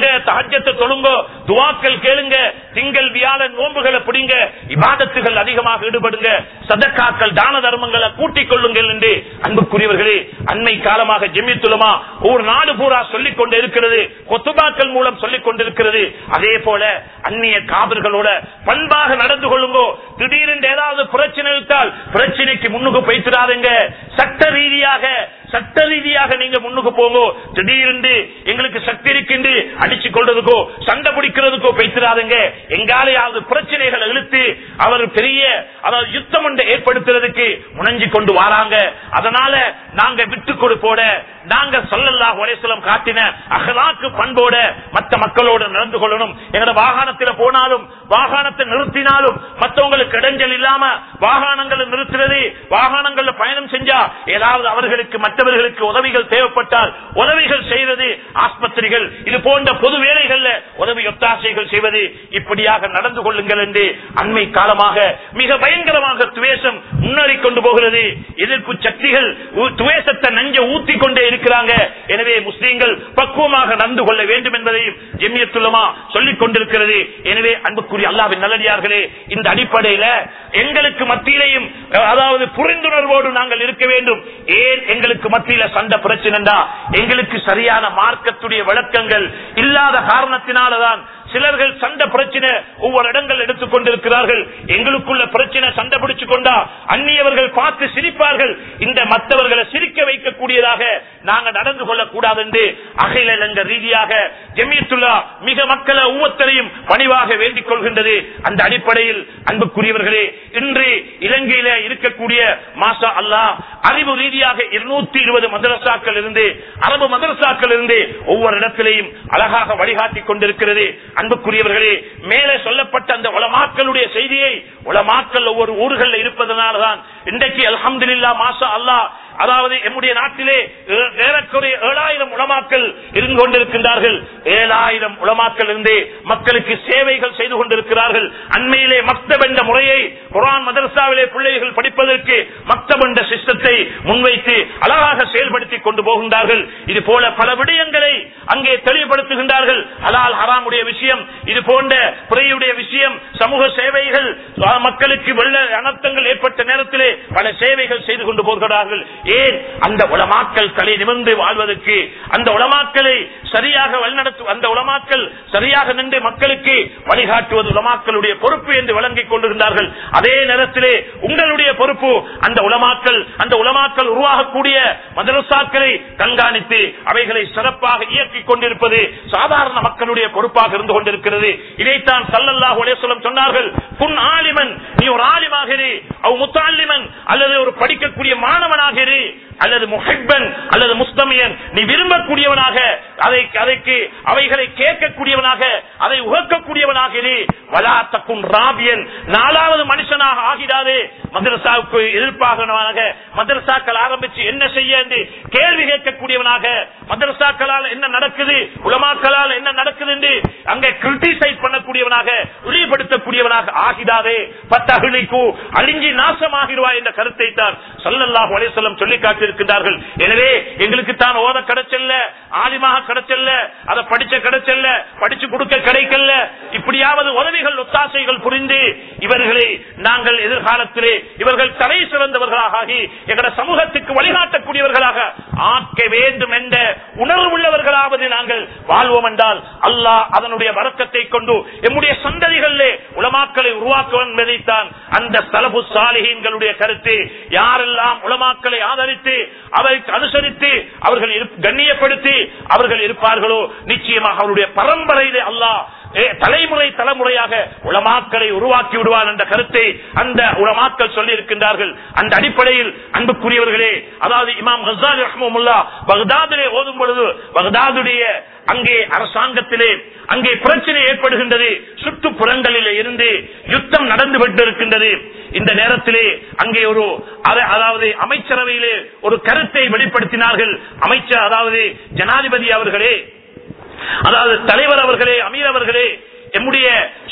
S1: ஹஜ்ஜத்தை தொழுங்கோ துவாக்கள் கேளுங்க திங்கள் வியாழன் நோன்புகளை பிடிங்க இபாதத்துகள் அதிகமாக ஈடுபடுங்க சதக்காக்கள் தான தர்மங்களை கூட்டிக் கொள்ளுங்கள் என்று அன்புக்குரியவர்களே அண்மை காலமாக ஜெமித்துலமா ஒரு நாடு பூரா சொல்லிக் கொண்டு இருக்கிறது கொத்துபாக்கள் மூலம் சொல்லிக் கொண்டிருக்கிறது அதே போல அந்நிய காவிர்களோட பண்பாக நடந்து கொள்ளுங்கோ திடீரென்று ஏதாவது பிரச்சனை இருந்தால் பிரச்சனைக்கு முன்னுக்கு போய்த்திராதுங்க சட்ட ரீதியாக சட்ட ரீதியாக நீங்க முன்னுக்கு போங்க திடீரென்று எங்களுக்கு சக்தி இருக்கின்று அடிச்சு கொள்றதுக்கோ சண்டை பிடிக்கிறதுக்கோ பேசுறாதுங்க எங்காலையாவது பிரச்சனைகளை இழுத்து அவர் பெரிய அதாவது யுத்தம் ஒன்றை ஏற்படுத்துறதுக்கு முனைஞ்சு கொண்டு வராங்க அதனால நாங்க விட்டு கொடுப்போட நாங்க சொல்லல்லாஹ் ஒரேசலம் காட்டின அகலாக்கு பண்போட மற்ற மக்களோட நடந்து கொள்ளணும் எங்களோட வாகனத்துல போனாலும் வாகனத்தை நிறுத்தினாலும் மற்றவங்களுக்கு இடைஞ்சல் இல்லாம வாகனங்களை நிறுத்துறது வாகனங்கள்ல பயணம் செஞ்சா ஏதாவது அவர்களுக்கு மற்றவர்களுக்கு உதவிகள் தேவைப்பட்டால் உதவிகள் செய்வது ஆஸ்பத்திரிகள் இது போன்ற பொது வேலைகள்ல உதவி ஒத்தாசைகள் செய்வது இப்படியாக நடந்து கொள்ளுங்கள் என்று அண்மை காலமாக மிக பயங்கரமாக துவேஷம் முன்னேறி கொண்டு போகிறது எதிர்ப்பு சக்திகள் உ- துவேஷத்தை நஞ்ச ஊத்தி கொண்டே இருக்கிறாங்க எனவே முஸ்லீம்கள் பக்குவமாக நடந்து கொள்ள வேண்டும் என்பதையும் ஜெமியத்துலமா சொல்லிக் கொண்டிருக்கிறது எனவே அன்புக்குரிய அல்லாவின் நல்லடியார்களே இந்த அடிப்படையில எங்களுக்கு மத்தியிலையும் அஹ், அதாவது புரிந்துணர்வோடு நாங்கள் இருக்க வேண்டும் ஏன் எங்களுக்கு மத்தியில சண்டை பிரச்சனைடா எங்களுக்கு சரியான மார்க்கத்துடைய விளக்கங்கள் இல்லாத காரணத்தினாலதான் சிலர்கள் சண்டை பிரச்சனை ஒவ்வொரு இடங்கள் எடுத்துக் கொண்டிருக்கிறார்கள் எங்களுக்குள்ள பிரச்சனை சண்டை பிடிச்சு கொண்டா அந்நியவர்கள் பார்த்து சிரிப்பார்கள் இந்த மற்றவர்களை சிரிக்க வைக்கக்கூடியதாக நாங்க நடந்து கொள்ளக்கூடாது என்று அகில இலங்கை ரீதியாக ஜெமியத்துல்லா மிக மக்களை ஒவ்வொருத்தரையும் பணிவாக வேண்டிக் கொள்கின்றது அந்த அடிப்படையில் அன்புக்குரியவர்களே இன்று இலங்கையில இருக்கக்கூடிய மாசா அல்லாஹ் அறிவு ரீதியாக இருநூத்தி இருபது மதரசாக்கள் இருந்து அரபு மதரசாக்கள் இருந்து ஒவ்வொரு இடத்திலையும் அழகாக வழிகாட்டி கொண்டிருக்கிறது அன்புக்குரியவர்களே மேலே சொல்லப்பட்ட அந்த உலமாக்களுடைய செய்தியை உலமாக்கள் ஒவ்வொரு ஊர்களில் இருப்பதனால்தான் இன்றைக்கு அல்ஹம்துலில்லா மாசா அல்லாஹ் அதாவது எம்முடைய நாட்டிலே ஏ- ஏறக்குறைய ஏழாயிரம் உலமாக்கள் இருந்து கொண்டிருக்கின்றார்கள் ஏழாயிரம் உலமாக்கள் இருந்து மக்களுக்கு சேவைகள் செய்து கொண்டிருக்கிறார்கள் அண்மையிலே மக்தப் என்ற முறையை குரான் மதரசாவிலே பிள்ளைகள் படிப்பதற்கு மக்தப் என்ற சிஸ்டத்தை முன்வைத்து அழகாக செயல்படுத்தி கொண்டு போகின்றார்கள் இது போல பல விடயங்களை அங்கே தெளிவுபடுத்துகின்றார்கள் ஹலால் ஹராமுடைய விஷயம் இது போன்ற பிறையுடைய விஷயம் சமூக சேவைகள் அஹ், மக்களுக்கு வெள்ள அனர்த்தங்கள் ஏற்பட்ட நேரத்திலே பல சேவைகள் செய்து கொண்டு போகிறார்கள் ஏன் அந்த உலமாக்கள் தலை நிமிர்ந்து வாழ்வதற்கு அந்த உலமாக்களை சரியாக வழிநடத்து அந்த உலமாக்கள் சரியாக நின்று மக்களுக்கு வழிகாட்டுவது உலமாக்களுடைய பொறுப்பு என்று வழங்கிக் கொண்டிருந்தார்கள் அதே நேரத்திலே உங்களுடைய பொறுப்பு அந்த உலமாக்கள் அந்த உலமாக்கள் உருவாகக்கூடிய மதரசாக்களை கண்காணித்து அவைகளை சிறப்பாக இயக்கிக் கொண்டிருப்பது சாதாரண மக்களுடைய பொறுப்பாக இருந்து கொண்டிருக்கிறது இதைத்தான் சல்லல்லாஹு அலைஹி வஸல்லம் சொன்னார்கள் குன் ஆலிமன் நீ ஒரு ஆலிமாக இரு அவ் முத்தாலிமன் அல்லது ஒரு படிக்கக்கூடிய மாணவனாக இரு அல்லது முஹப்பன் அல்லது முஸ்தமியன் நீ விரும்பக்கூடியவனாக அதை அதற்கு அவைகளை கேட்கக்கூடியவனாக அதை உகக்கக்கூடியவனாக இரு வலா தக்கும் ராபியன் நாலாவது மனுஷனாக ஆகிடாதே மதரசாவுக்கு எதிர்ப்பாகவனாக மதரசாக்கள் ஆரம்பிச்சு என்ன செய்ய என்று கேள்வி கேட்கக்கூடியவனாக மதரசாக்களால் என்ன நடக்குது உலமாக்களால் என்ன நடக்குது என்று அங்கே கிரிட்டிசைஸ் பண்ணக்கூடியவனாக இழிவுபடுத்தக்கூடியவனாக ஆகிடாதே பத்தகிழிக்கு அழிஞ்சி நாசமாகிடுவாய் என்ற கருத்தை தான் சல்லல்லாஹு அலைஹி வஸல்லம் சொல்லி காட்டியிருக்கிறார்கள் எனவே எங்களுக்கு தான் ஓத கிடைச்சல்ல ஆலிமாக கிடைச்சல்ல அதை படிச்ச கிடைச்சல்ல படிச்சு கொடுக்க கிடைக்கல இப்படியாவது உதவிகள் ஒத்தாசைகள் புரிந்து இவர்களை நாங்கள் எதிர்காலத்திலே இவர்கள் தலை சிறந்தவர்களாக ஆகி எங்களோட சமூகத்துக்கு வழிகாட்டக்கூடியவர்களாக ஆக்க வேண்டும் என்ற உணர்வு உள்ளவர்களாவது நாங்கள் வாழ்வோம் என்றால் அல்லாஹ் அதனுடைய வரக்கத்தை கொண்டு எம்முடைய சந்ததிகளிலே உலமாக்களை உருவாக்குவன் என்பதைத்தான் அந்த தலபு சாலிகீன்களுடைய கருத்து யாரெல்லாம் உலமாக்களை ஆதரித்து அவரை அனுசரித்து அவர்கள் இரு- கண்ணியப்படுத்தி அவர்கள் இருப்பார்களோ நிச்சயமாக அவருடைய பரம்பரையிலே அல்லாஹ் ஏ, தலைமுறை தலைமுறையாக உலமாக்களை உருவாக்கி விடுவார் என்ற கருத்தை அந்த உலமாக்கள் சொல்லி இருக்கின்றார்கள் அந்த அடிப்படையில் அன்புக்குரியவர்களே அதாவது இமாம் ஹசாலி ரஹ்மமுல்லா பகதாதிலே ஓதும் பொழுது பகதாதுடைய அங்கே அரசாங்கத்திலே அங்கே பிரச்சனை ஏற்படுகின்றது சுற்றுப்புறங்களில் இருந்து யுத்தம் நடந்து விட்டிருக்கின்றது இந்த நேரத்திலே அங்கே ஒரு அத- அதாவது அமைச்சரவையிலே ஒரு கருத்தை வெளிப்படுத்தினார்கள் அமைச்சர் அதாவது ஜனாதிபதி அவர்களே அதாவது தலைவர் அவர்களே அமீர் அவர்களே எம்முடைய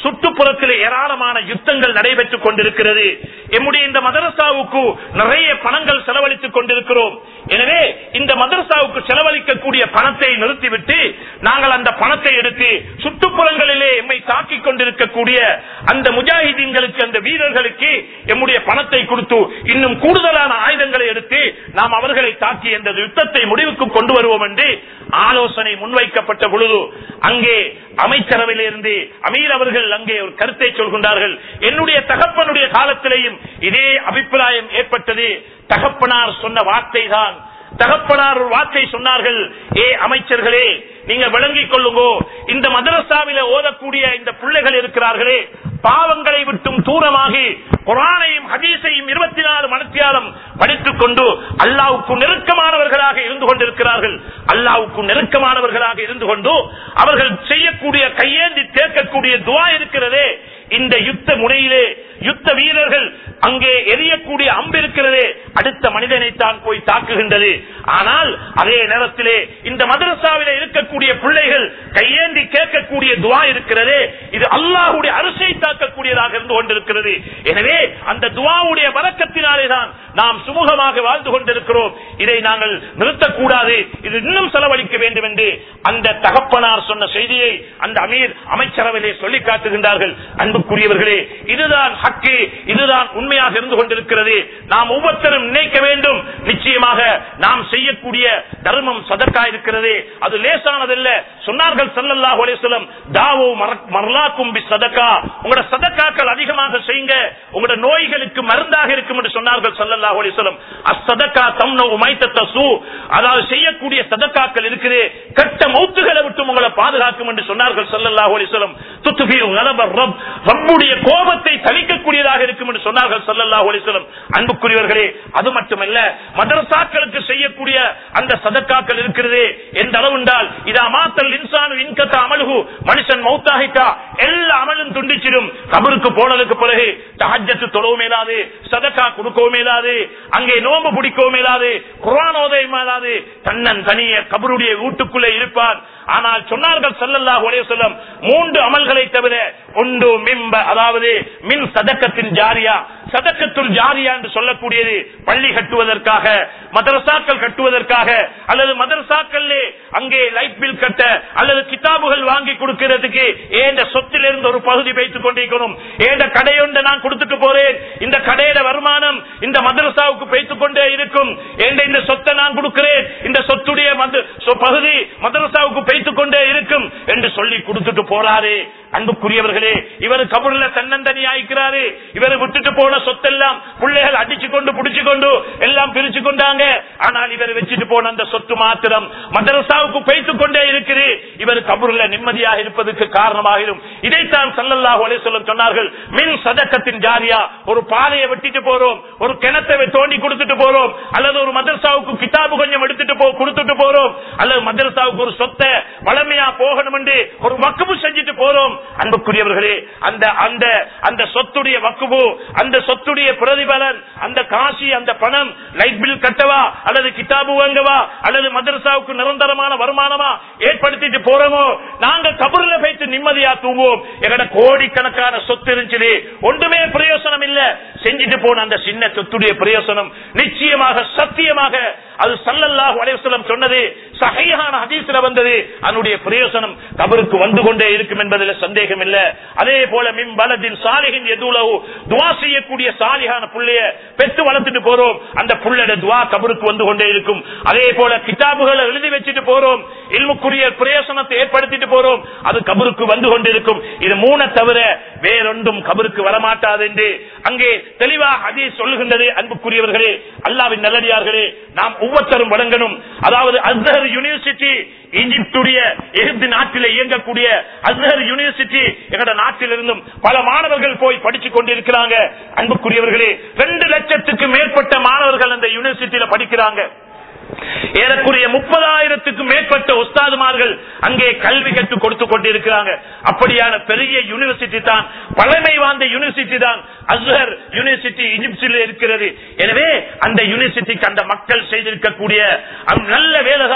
S1: சுற்றுப்புறத்தில் ஏராளமான யுத்தங்கள் நடைபெற்றுக் கொண்டிருக்கிறது எம்முடைய இந்த மதரசாவுக்கு நிறைய பணங்கள் செலவழித்துக் கொண்டிருக்கிறோம் எனவே இந்த மதரசாவுக்கு செலவழிக்கக்கூடிய பணத்தை நிறுத்திவிட்டு நாங்கள் அந்த பணத்தை எடுத்து சுற்றுப்புறங்களிலே எம்மை தாக்கிக் கொண்டிருக்கக்கூடிய அந்த முஜாஹிதீன்களுக்கு அந்த வீரர்களுக்கு எம்முடைய பணத்தை கொடுத்து இன்னும் கூடுதலான ஆயுதங்களை எடுத்து நாம் அவர்களை தாக்கி அந்த யுத்தத்தை முடிவுக்கு கொண்டு வருவோம் என்று ஆலோசனை முன்வைக்கப்பட்ட பொழுது அங்கே அமைச்சரவையிலிருந்து அமீர் அவர்கள் அங்கே ஒரு கருத்தை சொல்கின்றார்கள் என்னுடைய தகப்பனுடைய காலத்திலேயும் இதே அபிப்பிராயம் ஏற்பட்டது தகப்பனார் சொன்ன வார்த்தை தான் தகப்பனார் ஒரு வார்த்தை சொன்னார்கள் ஏ அமைச்சர்களே நீங்க விளங்கிக் கொள்ளுங்கோ இந்த மதரசாவில ஓதக்கூடிய இந்த பிள்ளைகள் இருக்கிறார்களே பாவங்களை விட்டும் தூரமாகி குரானையும் ஹதீஸையும் இருபத்தி நாலு மணித்தியாலம் படித்துக் கொண்டு அல்லாவுக்கு நெருக்கமானவர்களாக இருந்து கொண்டிருக்கிறார்கள் அல்லாவுக்கு நெருக்கமானவர்களாக இருந்து கொண்டு அவர்கள் செய்யக்கூடிய கையேந்தி தேக்கக்கூடிய துவா இருக்கிறதே இந்த யுத்த முறையிலே யுத்த வீரர்கள் அங்கே எரியக்கூடிய அம்பு இருக்கிறதே அடுத்த மனிதனை தான் போய் தாக்குகின்றது ஆனால் அதே நேரத்திலே இந்த மதரசாவிலே இருக்கக்கூடிய பிள்ளைகள் கையேந்தி கேட்கக்கூடிய துவா இருக்கிறதே இது அல்லாஹுடைய அரசை தாக்கக்கூடியதாக இருந்து கொண்டிருக்கிறது எனவே அந்த துவாவுடைய வழக்கத்தினாலே தான் நாம் சுமூகமாக வாழ்ந்து கொண்டிருக்கிறோம் இதை நாங்கள் நிறுத்தக்கூடாது இது இன்னும் செலவழிக்க வேண்டும் என்று அந்த தகப்பனார் சொன்ன செய்தியை அந்த அமீர் அமைச்சரவையிலே சொல்லி காட்டுகின்றார்கள் அன்புக்குரியவர்களே இதுதான் ஹக்கு இதுதான் உண்மையாக இருந்து கொண்டிருக்கிறது நாம் ஒவ்வொருத்தரும் நினைக்க வேண்டும் நிச்சயமாக நாம் செய்யக்கூடிய தர்மம் சதக்கா இருக்கிறது அது லேசானதல்ல சொன்னார்கள் சல்லல்லாஹு அலைஹி வஸல்லம் தாவோ மரலாக்கும் பி சதக்கா உங்களோட சதக்காக்கள் அதிகமாக செய்யுங்க உங்களோட நோய்களுக்கு மருந்தாக இருக்கும் என்று சொன்னார்கள் சல்லல்லாஹு அலைஹி வஸல்லம் அஸ்ஸதக்கா தம்னு மைத்தத்த சூ அதாவது செய்யக்கூடிய சதக்காக்கள் இருக்குது கெட்ட மௌத்துகளை விட்டு உங்களை பாதுகாக்கும் என்று சொன்னார்கள் சல்லல்லாஹு அலைஹி வஸல்லம் துத்துபி கலப ரப் ரப்புடைய கோபத்தை தணிக்கக்கூடியதாக இருக்கும் என்று சொன்னார்கள் சல்லல்லாஹு அலைஹி வஸல்லம் அன்புக்குரியவர்களே அது மட்டுமல்ல மதரசாக்களுக்கு செய்யக்கூடிய அந்த சதக்காக்கள் இருக்கிறது எந்த அளவு என்றால் இதா மாத்தல் இன்சானு இன்கத்த அமலுகு மனுஷன் மௌத்தாகிட்டா எல்லா அமலும் துண்டிச்சிடும் கபருக்கு போனதுக்கு பிறகு தஹஜத்து தொழவும் மேலாது சதக்கா கொடுக்கவும் மேலாது அங்கே நோம்பு பிடிக்கவும் மேலாது குரான் ஓதையும் மேலாது தன்னன் தனிய கபருடைய வீட்டுக்குள்ளே இருப்பான் ஆனால் சொன்னார்கள் சல்லல்லாஹு அலைஹி வஸல்லம் மூன்று அமல்களை தவிர ஒன்று மிம்ப அதாவது மின் சதக்கத்தின் ஜாரியா சதக்கத்துல் ஜாரியா என்று சொல்லக்கூடியது பள்ளி கட்டுவதற்காக மதரசாக்கள் கட்டுவதற்காக அல்லது மதரசாக்கள் அங்கே லைட் பில் கட்ட அல்லது கிதாபுகள் வாங்கி கொடுக்கிறதுக்கு ஏண்ட சொத்திலிருந்து ஒரு பகுதி வைத்துக் கொண்டிருக்கணும் ஏண்ட கடையொன்று நான் கொடுத்துட்டு போறேன் இந்த கடையில வருமானம் இந்த மதரசாவுக்கு வைத்துக் கொண்டே இருக்கும் ஏண்ட இந்த சொத்தை நான் கொடுக்கிறேன் இந்த சொத்துடைய மத- சொ- பகுதி மதரசாவுக்கு வைத்துக் கொண்டே இருக்கும் என்று சொல்லி கொடுத்துட்டு போறாரு அன்புக்குரியவர்களே இவர் கபூர்ல தன்னந்தனி ஆயிக்கிறாரு இவர் விட்டுட்டு போன சொத்தெல்லாம் பிள்ளைகள் அடிச்சு கொண்டு புடிச்சு கொண்டு எல்லாம் பிரிச்சு கொண்டாங்க ஆனால் இவர் வச்சுட்டு போன அந்த சொத்து மாத்திரம் மதரசாவுக்கு பெய்த்துக் கொண்டே இருக்குது இவர் கபூர்ல நிம்மதியாக இருப்பதற்கு காரணமாகிடும் இதைத்தான் சல்லல்லாஹு அலைஹி வஸல்லம் சொன்னார்கள் மின் சதக்கத்தின் ஜாரியா ஒரு பாதையை வெட்டிட்டு போறோம் ஒரு கிணத்தை தோண்டி கொடுத்துட்டு போறோம் அல்லது ஒரு மதரசாவுக்கு கிதாபு கொஞ்சம் எடுத்துட்டு போ கொடுத்துட்டு போறோம் அல்லது மதரசாவுக்கு ஒரு சொத்தை வளமையா போகணும் என்று ஒரு வக்குபு செஞ்சுட்டு போறோம் அன்புக்குரியவர்களே அந்த அந்த அந்த சொத்துடைய வக்குபு அந்த சொத்துடைய பிரதிபலன் அந்த காசி அந்த பணம் லைட் பில் கட்டவா அல்லது கிதாபு வாங்கவா அல்லது மதரசாவுக்கு நிரந்தரமான வருமானமா ஏற்படுத்திட்டு போறோமோ நாங்க கபூர்ல வைத்து நிம்மதியா தூங்குவோம் எங்கட கோடிக்கணக்கான சொத்து இருந்துச்சு ஒன்றுமே பிரயோசனம் இல்ல செஞ்சுட்டு போன அந்த சின்ன சொத்துடைய பிரயோசனம் நிச்சயமாக சத்தியமாக அது சல்லல்லாஹு அலைஹி வஸல்லம் சொன்னது சஹீஹான ஹதீஸ்ல வந்தது அதனுடைய பிரயோசனம் கபருக்கு வந்து கொண்டே இருக்கும் என்பதில் சந்தேகம் இல்ல அதே போல மின் பலத்தின் சாலிகின் எதுலவு துவா செய்யக்கூடிய சாலிகான புள்ளைய பெற்று வளர்த்துட்டு போறோம் அந்த புள்ளட துவா கபருக்கு வந்து கொண்டே இருக்கும் அதே போல கிதாபுகளை எழுதி வச்சுட்டு போறோம் இல்முக்குரிய பிரயோசனத்தை ஏற்படுத்திட்டு போறோம் அது கபருக்கு வந்து கொண்டிருக்கும் இது மூணை தவிர வேறொன்றும் கபருக்கு வரமாட்டாது என்று அங்கே தெளிவா ஹதீஸ் சொல்லுகின்றது அன்புக்குரியவர்களே அல்லாவின் நல்லடியார்களே நாம் ஒவ்வொருத்தரும் வழங்கணும் அதாவது அஸ்ஹர் யூனிவர்சிட்டி ஈஜிப்டுடைய எகிப்து நாட்டில் இயங்கக்கூடிய அஸ்ஹர் யூனிவர்சிட்டி எங்கட நாட்டிலிருந்தும் பல மாணவர்கள் போய் படிச்சு கொண்டிருக்கிறாங்க அன்புக்குரியவர்களே ரெண்டு லட்சத்துக்கு மேற்பட்ட மாணவர்கள் அந்த யூனிவர்சிட்டியில படிக்கிறாங்க ஏறக்குறைய முப்பதாயிரத்துக்கும் மேற்பட்ட உஸ்தாதுமார்கள் அங்கே கல்வி கற்றுக் கொடுத்து கொண்டிருக்கிறாங்க அப்படியான பெரிய யூனிவர்சிட்டி தான் பழமை வாய்ந்த யூனிவர்சிட்டி தான் அஸ்ஹர் யூனிவர்சிட்டி இஜிப்தில் இருக்கிறது எனவே அந்த யூனிவர்சிட்டிக்கு அந்த மக்கள் செய்திருக்கக்கூடிய அந்த நல்ல வேலைதான்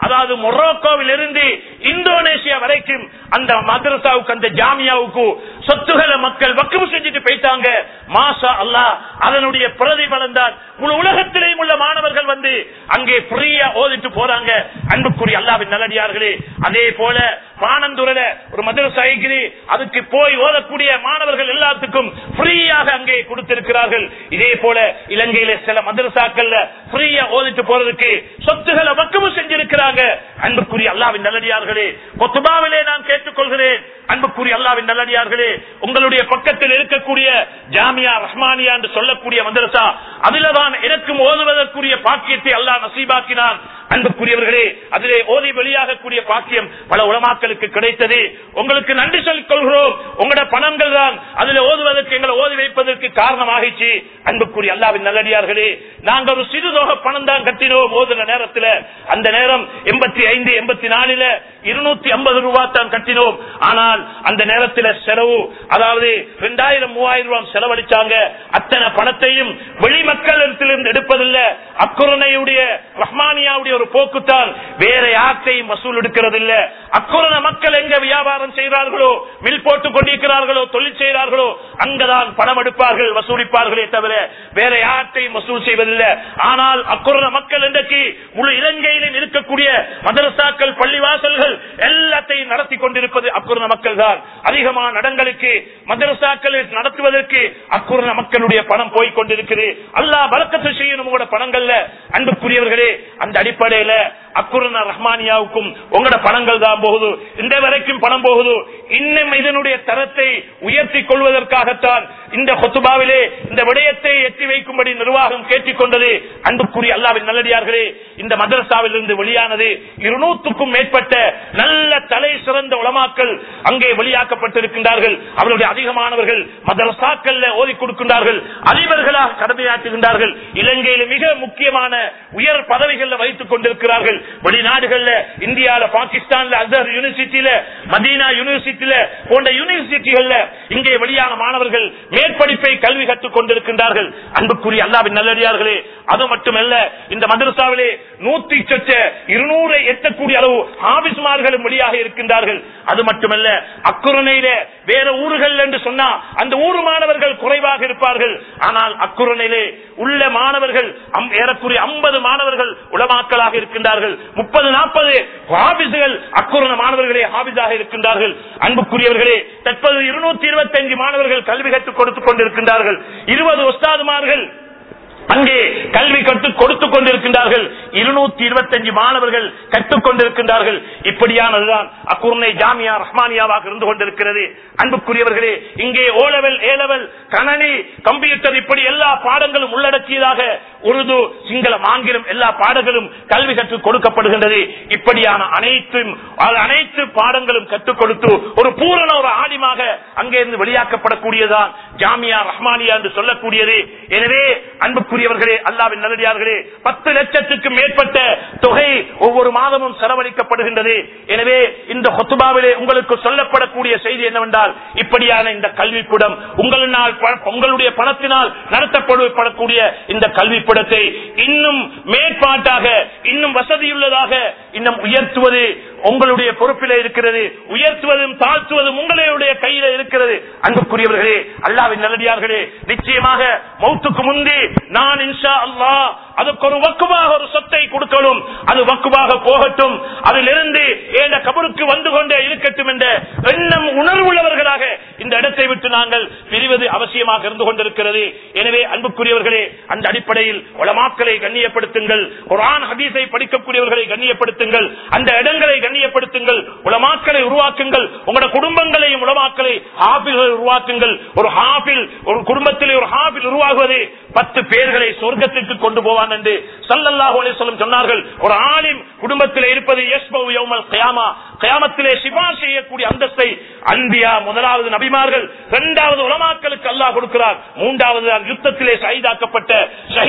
S1: அதாவது மொரோக்கோவில் இருந்து இந்தோனேஷியா வரைக்கும் அந்த மதரசாவுக்கு அந்த ஜாமியாவுக்கு சொத்துக்களை மக்கள் வக்குவு செஞ்சுட்டு போயிட்டாங்க மாஷா அல்லாஹ் அதனுடைய பிரதிபலன் தான் முழு உலகத்திலேயும் உள்ள மாணவர்கள் வந்து அங்கே ஃப்ரீயா ஓதிட்டு போறாங்க அன்புக்குரிய அல்லாவின் நல்லடியார்களே அதே போல பானந்துரல ஒரு மதரசா இருக்குது அதுக்கு போய் ஓதக்கூடிய மாணவர்கள் எல்லாத்துக்கும் ஃப்ரீயாக அங்கே கொடுத்திருக்கிறார்கள் இதே போல இலங்கையில சில மதரசாக்கள்ல ஃப்ரீயா ஓதிட்டு போறதுக்கு சொத்துக்களை வக்குவு செஞ்சிருக்கிறாங்க அன்புக்குரிய அல்லாவின் நல்லடியார்களே கொத்துபாவிலே நான் கேட்டுக்கொள்கிறேன் அன்புக்குரிய அல்லாவின் நல்லடியார்களே உங்களுடைய பக்கத்தில் இருக்கக்கூடிய ஜாமியா ரஹ்மானியா என்று சொல்லக்கூடிய மதரசா அதில்தான் எனக்கும் ஓதுவதற்குரிய பாக்கியத்தை அல்லாஹ் நசீபாக்கினான் அன்புக்குரியவர்களே அதிலே ஓதி வெளியாகக்கூடிய பாக்கியம் பல உலமாக்களுக்கு கிடைத்தது உங்களுக்கு நன்றி சொல்லிக் கொள்கிறோம் உங்களோட பணங்கள் தான் அதில் ஓதுவதற்கு எங்களை ஓதி வைப்பதற்கு காரணமாகிச்சு அன்புக்குரிய அல்லாவின் நல்லடியார்களே நாங்கள் ஒரு சிறு தொகை பணம் தான் கட்டினோம் ஓதுன நேரத்தில் அந்த நேரம் எண்பத்தி ஐந்து எண்பத்தி நாலுல இருநூத்தி ஐம்பது ரூபாய் தான் கட்டினோம் ஆனால் அந்த நேரத்தில் செலவு அதாவது ரெண்டாயிரம் மூவாயிரம் ரூபாய் செலவழிச்சாங்க அத்தனை பணத்தையும் வெளிமக்களிடத்திலிருந்து எடுப்பதில்லை அக்குரணையுடைய ரஹ்மானியாவுடைய ஒரு போக்குத்தான் வேற யார்த்தையும் வசூல் எடுக்கிறது இல்ல அக்குரண மக்கள் எங்க வியாபாரம் செய்கிறார்களோ மில் போட்டுக் கொண்டிருக்கிறார்களோ தொழில் செய்கிறார்களோ அங்கதான் பணம் எடுப்பார்கள் வசூலிப்பார்களே தவிர வேற யார்த்தையும் வசூல் செய்வதில்லை ஆனால் அக்குரண மக்கள் இன்றைக்கு முழு இலங்கையிலும் இருக்கக்கூடிய மதரசாக்கள் பள்ளிவாசல்கள் எல்லாத்தையும் நடத்தி கொண்டிருப்பது அக்குரண மக்கள் தான் அதிகமான இடங்களுக்கு மதரசாக்களை நடத்துவதற்கு அக்குரண மக்களுடைய பணம் போய் கொண்டிருக்கிறது அல்லாஹ் பலக்கத்து செய்யணும் உங்களோட பணங்கள்ல அன்புக்குரியவர்களே அந்த அடிப்படையில அக்குரண ரஹ்மானியாவுக்கும் உங்களோட பணங்கள் தான் போகுது இந்த வரைக்கும் பணம் போகுது இன்னும் இதனுடைய தரத்தை உயர்த்தி கொள்வதற்காகத்தான் இந்த கொத்துபாவிலே இந்த விடயத்தை எட்டி வைக்கும்படி நிர்வாகம் கேட்டுக்கொண்டது அன்புக்குரிய அல்லாவின் நல்லடியார்களே இந்த மதரசாவில் இருந்து வெளியானது இருநூற்றுக்கும் மேற்பட்ட நல்ல தலை சிறந்த உலமாக்கள் அங்கே வெளியாக்கப்பட்டிருக்கின்றார்கள் அவர்களுடைய அதிகமானவர்கள் மதரசாக்கள்ல ஓதி கொடுக்கின்றார்கள் அதிபர்களாக கடமையாற்றுகின்றார்கள் இலங்கையில் மிக முக்கியமான உயர் பதவிகளில் வைத்துக் கொண்டிருக்கிறார்கள் வெளிநாடுகள்ல இந்தியால பாகிஸ்தான்ல அசர் யூனிவர்சிட்டியில மதீனா யூனிவர்சிட்டியில போன்ற யூனிவர்சிட்டிகள்ல இங்கே வெளியான மாணவர்கள் மேற்படிப்பை கல்வி கற்றுக் கொண்டிருக்கின்றார்கள் அன்புக்குரிய அல்லாவின் நல்லடியார்களே அது மட்டுமல்ல இந்த மதரசாவிலே நூத்தி சொச்ச இருநூறை எட்டக்கூடிய அளவு ஆபிஸ்மார்களும் வெளியாக இருக்கின்றார்கள் அது மட்டுமல்ல அக்குரணையில வேற ஊர்கள் என்று சொன்னா அந்த ஊர் மாணவர்கள் குறைவாக இருப்பார்கள் ஆனால் அக்குரணையிலே உள்ள மாணவர்கள் அம்- ஏறக்குறைய ஐம்பது மாணவர்கள் உலமாக்களாக இருக்கின்றார்கள் முப்பது நாற்பது ஹாபிஸ்கள் அக்குரண மாணவர்களே ஹாபிஸாக இருக்கின்றார்கள் அன்புக்குரியவர்களே தற்போது இருநூத்தி இருபத்தி அஞ்சு மாணவர்கள் கல்வி கற்றுக் கொடுத்துக் கொண்டிருக்கின்றார்கள் இருபது ஒஸ்தாதுமார்கள் அங்கே கல்வி கற்றுக் கொடுத்துக் கொண்டிருக்கின்றார்கள் இருநூத்தி இருபத்தஞ்சு மாணவர்கள் கற்றுக் கொண்டிருக்கின்றார்கள் இப்படியானதுதான் அக்குர்ணை ஜாமியா ரஹ்மானியாவாக இருந்து கொண்டிருக்கிறது அன்புக்குரியவர்களே இங்கே ஓ லெவல் ஏ லெவல் கணனி கம்ப்யூட்டர் இப்படி எல்லா பாடங்களும் உள்ளடக்கியதாக உருது சிங்களம் ஆங்கிலம் எல்லா பாடங்களும் கல்வி கற்றுக் கொடுக்கப்படுகின்றது இப்படியான அனைத்தும் அது அனைத்து பாடங்களும் கற்றுக் கொடுத்து ஒரு பூரண ஒரு ஆடிமாக அங்கே இருந்து வெளியாக்கப்படக்கூடியதான் ஜாமியா ரஹ்மானியா என்று சொல்லக்கூடியது எனவே அன்புக்குரியவர்களே அல்லாவின் நல்லடியார்களே பத்து லட்சத்துக்கு மேற்பட்ட தொகை ஒவ்வொரு மாதமும் செலவழிக்கப்படுகின்றது எனவே இந்த ஹொத்துபாவிலே உங்களுக்கு சொல்லப்படக்கூடிய செய்தி என்னவென்றால் இப்படியான இந்த கல்விக்கூடம் உங்களினால் ப- உங்களுடைய பணத்தினால் நடத்தப்படக்கூடிய இந்த கல்விக்கூடத்தை இன்னும் மேற்பாட்டாக இன்னும் வசதியுள்ளதாக இன்னும் உயர்த்துவது உங்களுடைய பொறுப்பிலே இருக்கிறது உயர்த்துவதும் தாழ்த்துவதும் உங்களுடைய கையில இருக்கிறது அன்புக்குரியவர்களே அல்லாவின் நல்லடியார்களே நிச்சயமாக மௌத்துக்கு முந்தி நான் இன்ஷா அல்லாஹ் அதுக்கு ஒரு வக்குவாக ஒரு சொத்தை கொடுக்கணும் அது வக்குவாக போகட்டும் அதிலிருந்து ஏண்ட கபருக்கு வந்து கொண்டே இருக்கட்டும் என்ற எண்ணம் உணர்வுள்ளவர்களாக இந்த இடத்தை விட்டு நாங்கள் பிரிவது அவசியமாக இருந்து கொண்டிருக்கிறது எனவே அன்புக்குரியவர்களே அந்த அடிப்படையில் உலமாக்களை கண்ணியப்படுத்துங்கள் குரான் ஹதீஸை படிக்கக்கூடியவர்களை கண்ணியப்படுத்துங்கள் அந்த இடங்களை கண்ணியப்படுத்துங்கள் உலமாக்களை உருவாக்குங்கள் உங்களோட குடும்பங்களையும் உலமாக்களை ஹாபில்களை உருவாக்குங்கள் ஒரு ஹாபில் ஒரு குடும்பத்திலே ஒரு ஹாபில் உருவாகுவது பத்து பேர்களை சொர்க்கத்திற்கு கொண்டு போவான் என்று சல்லல்லாஹு அலைஹி வஸல்லம் சொன்னார்கள் ஒரு ஆலிம் குடும்பத்திலே இருப்பது யஸ்பவு யௌமல் கியாமா கியாமத்திலே சிபா செய்யக்கூடிய அந்தஸ்தை அன்பியா முதலாவது நபிமார்கள் இரண்டாவது உலமாக்களுக்கு அல்லாஹ் கொடுக்கிறார் மூன்றாவது தான் யுத்தத்திலே ஷஹீதாக்கப்பட்ட ஷஹீதுகள்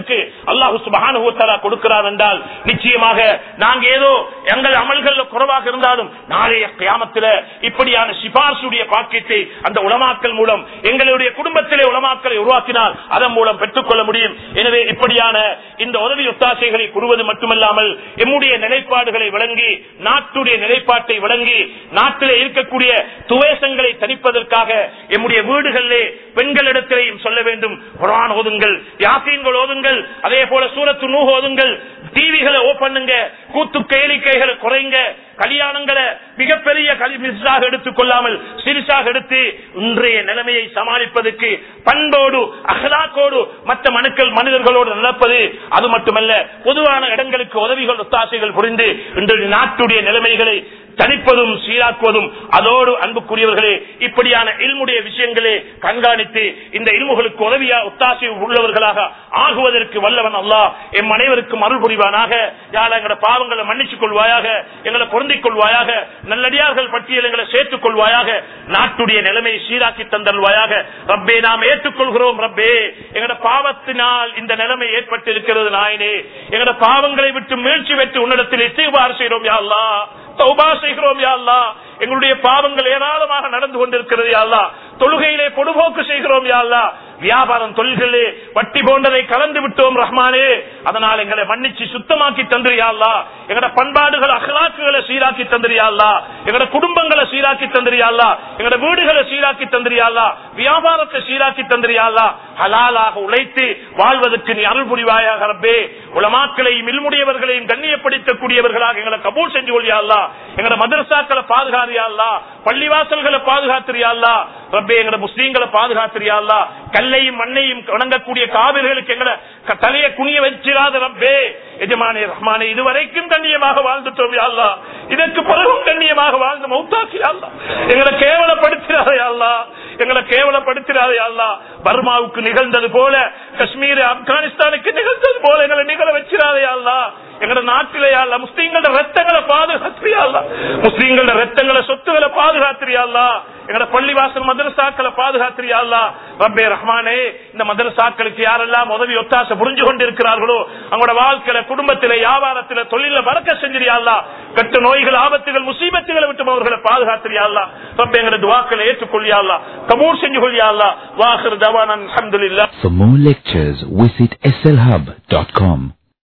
S1: எங்களுக்கு அல்லாஹு சுபஹானுவத்தாலா கொடுக்கிறார் என்றால் நிச்சயமாக நாங்க ஏதோ எங்கள் அமல்கள் குறைவாக இருந்தாலும் நாளைய கியாமத்தில் இப்படியான சிபார்சுடைய பாக்கியத்தை அந்த உலமாக்கல் மூலம் எங்களுடைய குடும்பத்திலே உலமாக்களை உருவாக்கினால் அதன் மூலம் பெற்றுக்கொள்ள முடியும் எனவே இப்படியான இந்த உதவி ஒத்தாசைகளை கூறுவது மட்டுமல்லாமல் எம்முடைய நிலைப்பாடுகளை விளங்கி நாட்டுடைய நிலைப்பாட்டை விளங்கி நாட்டிலே இருக்கக்கூடிய துவேஷங்களை தணிப்பதற்காக எம்முடைய வீடுகளிலே பெண்களிடத்திலேயும் சொல்ல வேண்டும் குரான் ஓதுங்கள் யாசீன்கள் ஓதுங்கள் அதே போல சூரத்து நூ ஓதுங்கள் டிவிகளை ஓப்பண்ணுங்க கூத்து கேளிக்கைகளை குறைங்க கல்யாணங்களை மிகப்பெரிய கலிசாக எடுத்துக் கொள்ளாமல் சிறுசாக எடுத்து இன்றைய நிலைமையை சமாளிப்பதற்கு பண்போடு அகலாக்கோடு மற்ற மனுக்கள் மனிதர்களோடு நடப்பது அது மட்டுமல்ல பொதுவான இடங்களுக்கு உதவிகள் ஒத்தாசைகள் புரிந்து இன்றைய நாட்டுடைய நிலைமைகளை தணிப்பதும் சீராக்குவதும் அதோடு அன்புக்குரியவர்களே இப்படியான இல்முடைய விஷயங்களே கண்காணித்து இந்த இல்முகளுக்கு உதவியா ஒத்தாசை உள்ளவர்களாக ஆகுவதற்கு வல்லவன் அல்லாஹ் எம் அனைவருக்கும் அருள் புரிவானாக யார் எங்களோட பாவங்களை மன்னிச்சுக் கொள்வாயாக எங்களை பொருந்திக் கொள்வாயாக நல்லடியார்கள் பட்டியல் எங்களை சேர்த்துக் கொள்வாயாக நாட்டுடைய நிலைமையை சீராக்கி தந்தல்வாயாக ரப்பே நாம் ஏற்றுக்கொள்கிறோம் ரப்பே எங்களோட பாவத்தினால் இந்த நிலைமை ஏற்பட்டு இருக்கிறது நாயனே எங்களோட பாவங்களை விட்டு மீழ்ச்சி பெற்று உன்னிடத்தில் இசைவாறு செய்கிறோம் யா அல்லாஹ் தௌபா செய்கிறோம் யா அல்லாஹ் எங்களுடைய பாவங்கள் ஏராளமாக நடந்து கொண்டிருக்கிறது யா அல்லாஹ் தொழுகையிலே பொடுபோக்கு செய்கிறோம் யா அல்லாஹ் வியாபாரம் தொழில்களே வட்டி போன்றதை கலந்து விட்டோம் ரஹ்மானே அதனால் எங்களை மன்னிச்சு சுத்தமாக்கி தந்திரியா அல்லா எங்கட பண்பாடுகள் அகலாக்குகளை சீராக்கி தந்திரியா அல்லா எங்கட குடும்பங்களை சீராக்கி தந்திரியா அல்லா எங்கட வீடுகளை சீராக்கி தந்திரியா அல்லா வியாபாரத்தை சீராக்கி தந்திரியா அல்லா ஹலாலாக உழைத்து வாழ்வதற்கு நீ அருள் புரிவாயாக ரப்பே உலமாக்களையும் இல்முடையவர்களையும் கண்ணியப்படுத்தக்கூடியவர்களாக எங்களை கபூல் செஞ்சு கொள்ளியா அல்லா எங்கட மதரசாக்களை பாதுகாரியா அல்லா பள்ளிவாசல்களை பாதுகாத்திரியா அல்லா ரப்பே எங்கட முஸ்லீம்களை பாதுகாத்திரியா அல்லா கல்லையும் மண்ணையும் வணங்கக்கூடிய காவிர்களுக்கு எங்களை க- தலையை குனிய வச்சிராத ரப்பே எஜமானே ரஹ்மானே இதுவரைக்கும் கண்ணியமாக வாழ்ந்துட்டோம் யா அல்லாஹ் இதற்கு பிறகும் கண்ணியமாக வாழ்ந்து மௌத்தாக்கியா அல்லாஹ் எங்களை கேவலப்படுத்தினாரே அல்லா எங்களை கேவலப்படுத்தினாரே அல்லா பர்மாவுக்கு நிகழ்ந்தது போல காஷ்மீர் ஆப்கானிஸ்தானுக்கு நிகழ்ந்தது போல எங்களை நிகழ வச்சிராதே அல்லா எங்கட நாட்டிலே அல்ல முஸ்லீம்களோட ரத்தங்களை பாதுகாத்திரியா அல்ல முஸ்லீம்களோட ரத்தங்களை சொத்துக்களை பாதுகாத்திரியா அல்ல எங்கட பள்ளிவாசல் மதரசாக்களை பாதுகாத்திரியா அல்ல ரப்பே ரஹ்மானே இந்த மதரசாக்களுக்கு யாரெல்லாம் உதவி ஒத்தாசை புரிஞ்சு கொண்டிருக்கிறார்களோ அவங்களோட வாழ்க்கையில குடும்பத்தில வியாபாரத்தில தொழில வரக்க செஞ்சிரியா அல்ல கட்டு நோய்கள் ஆபத்துகள் முசீபத்துகளை விட்டு அவர்களை பாதுகாத்திரியா அல்ல ரப்பே எங்கட துவாக்களை ஏற்றுக்கொள்ளியா அல்ல கபூர் செஞ்சு கொள்ளியா அல்ல வாஹர் தவான் அல்ஹம்துலில்லாஹ்
S2: For more lectures, visit slhub.com.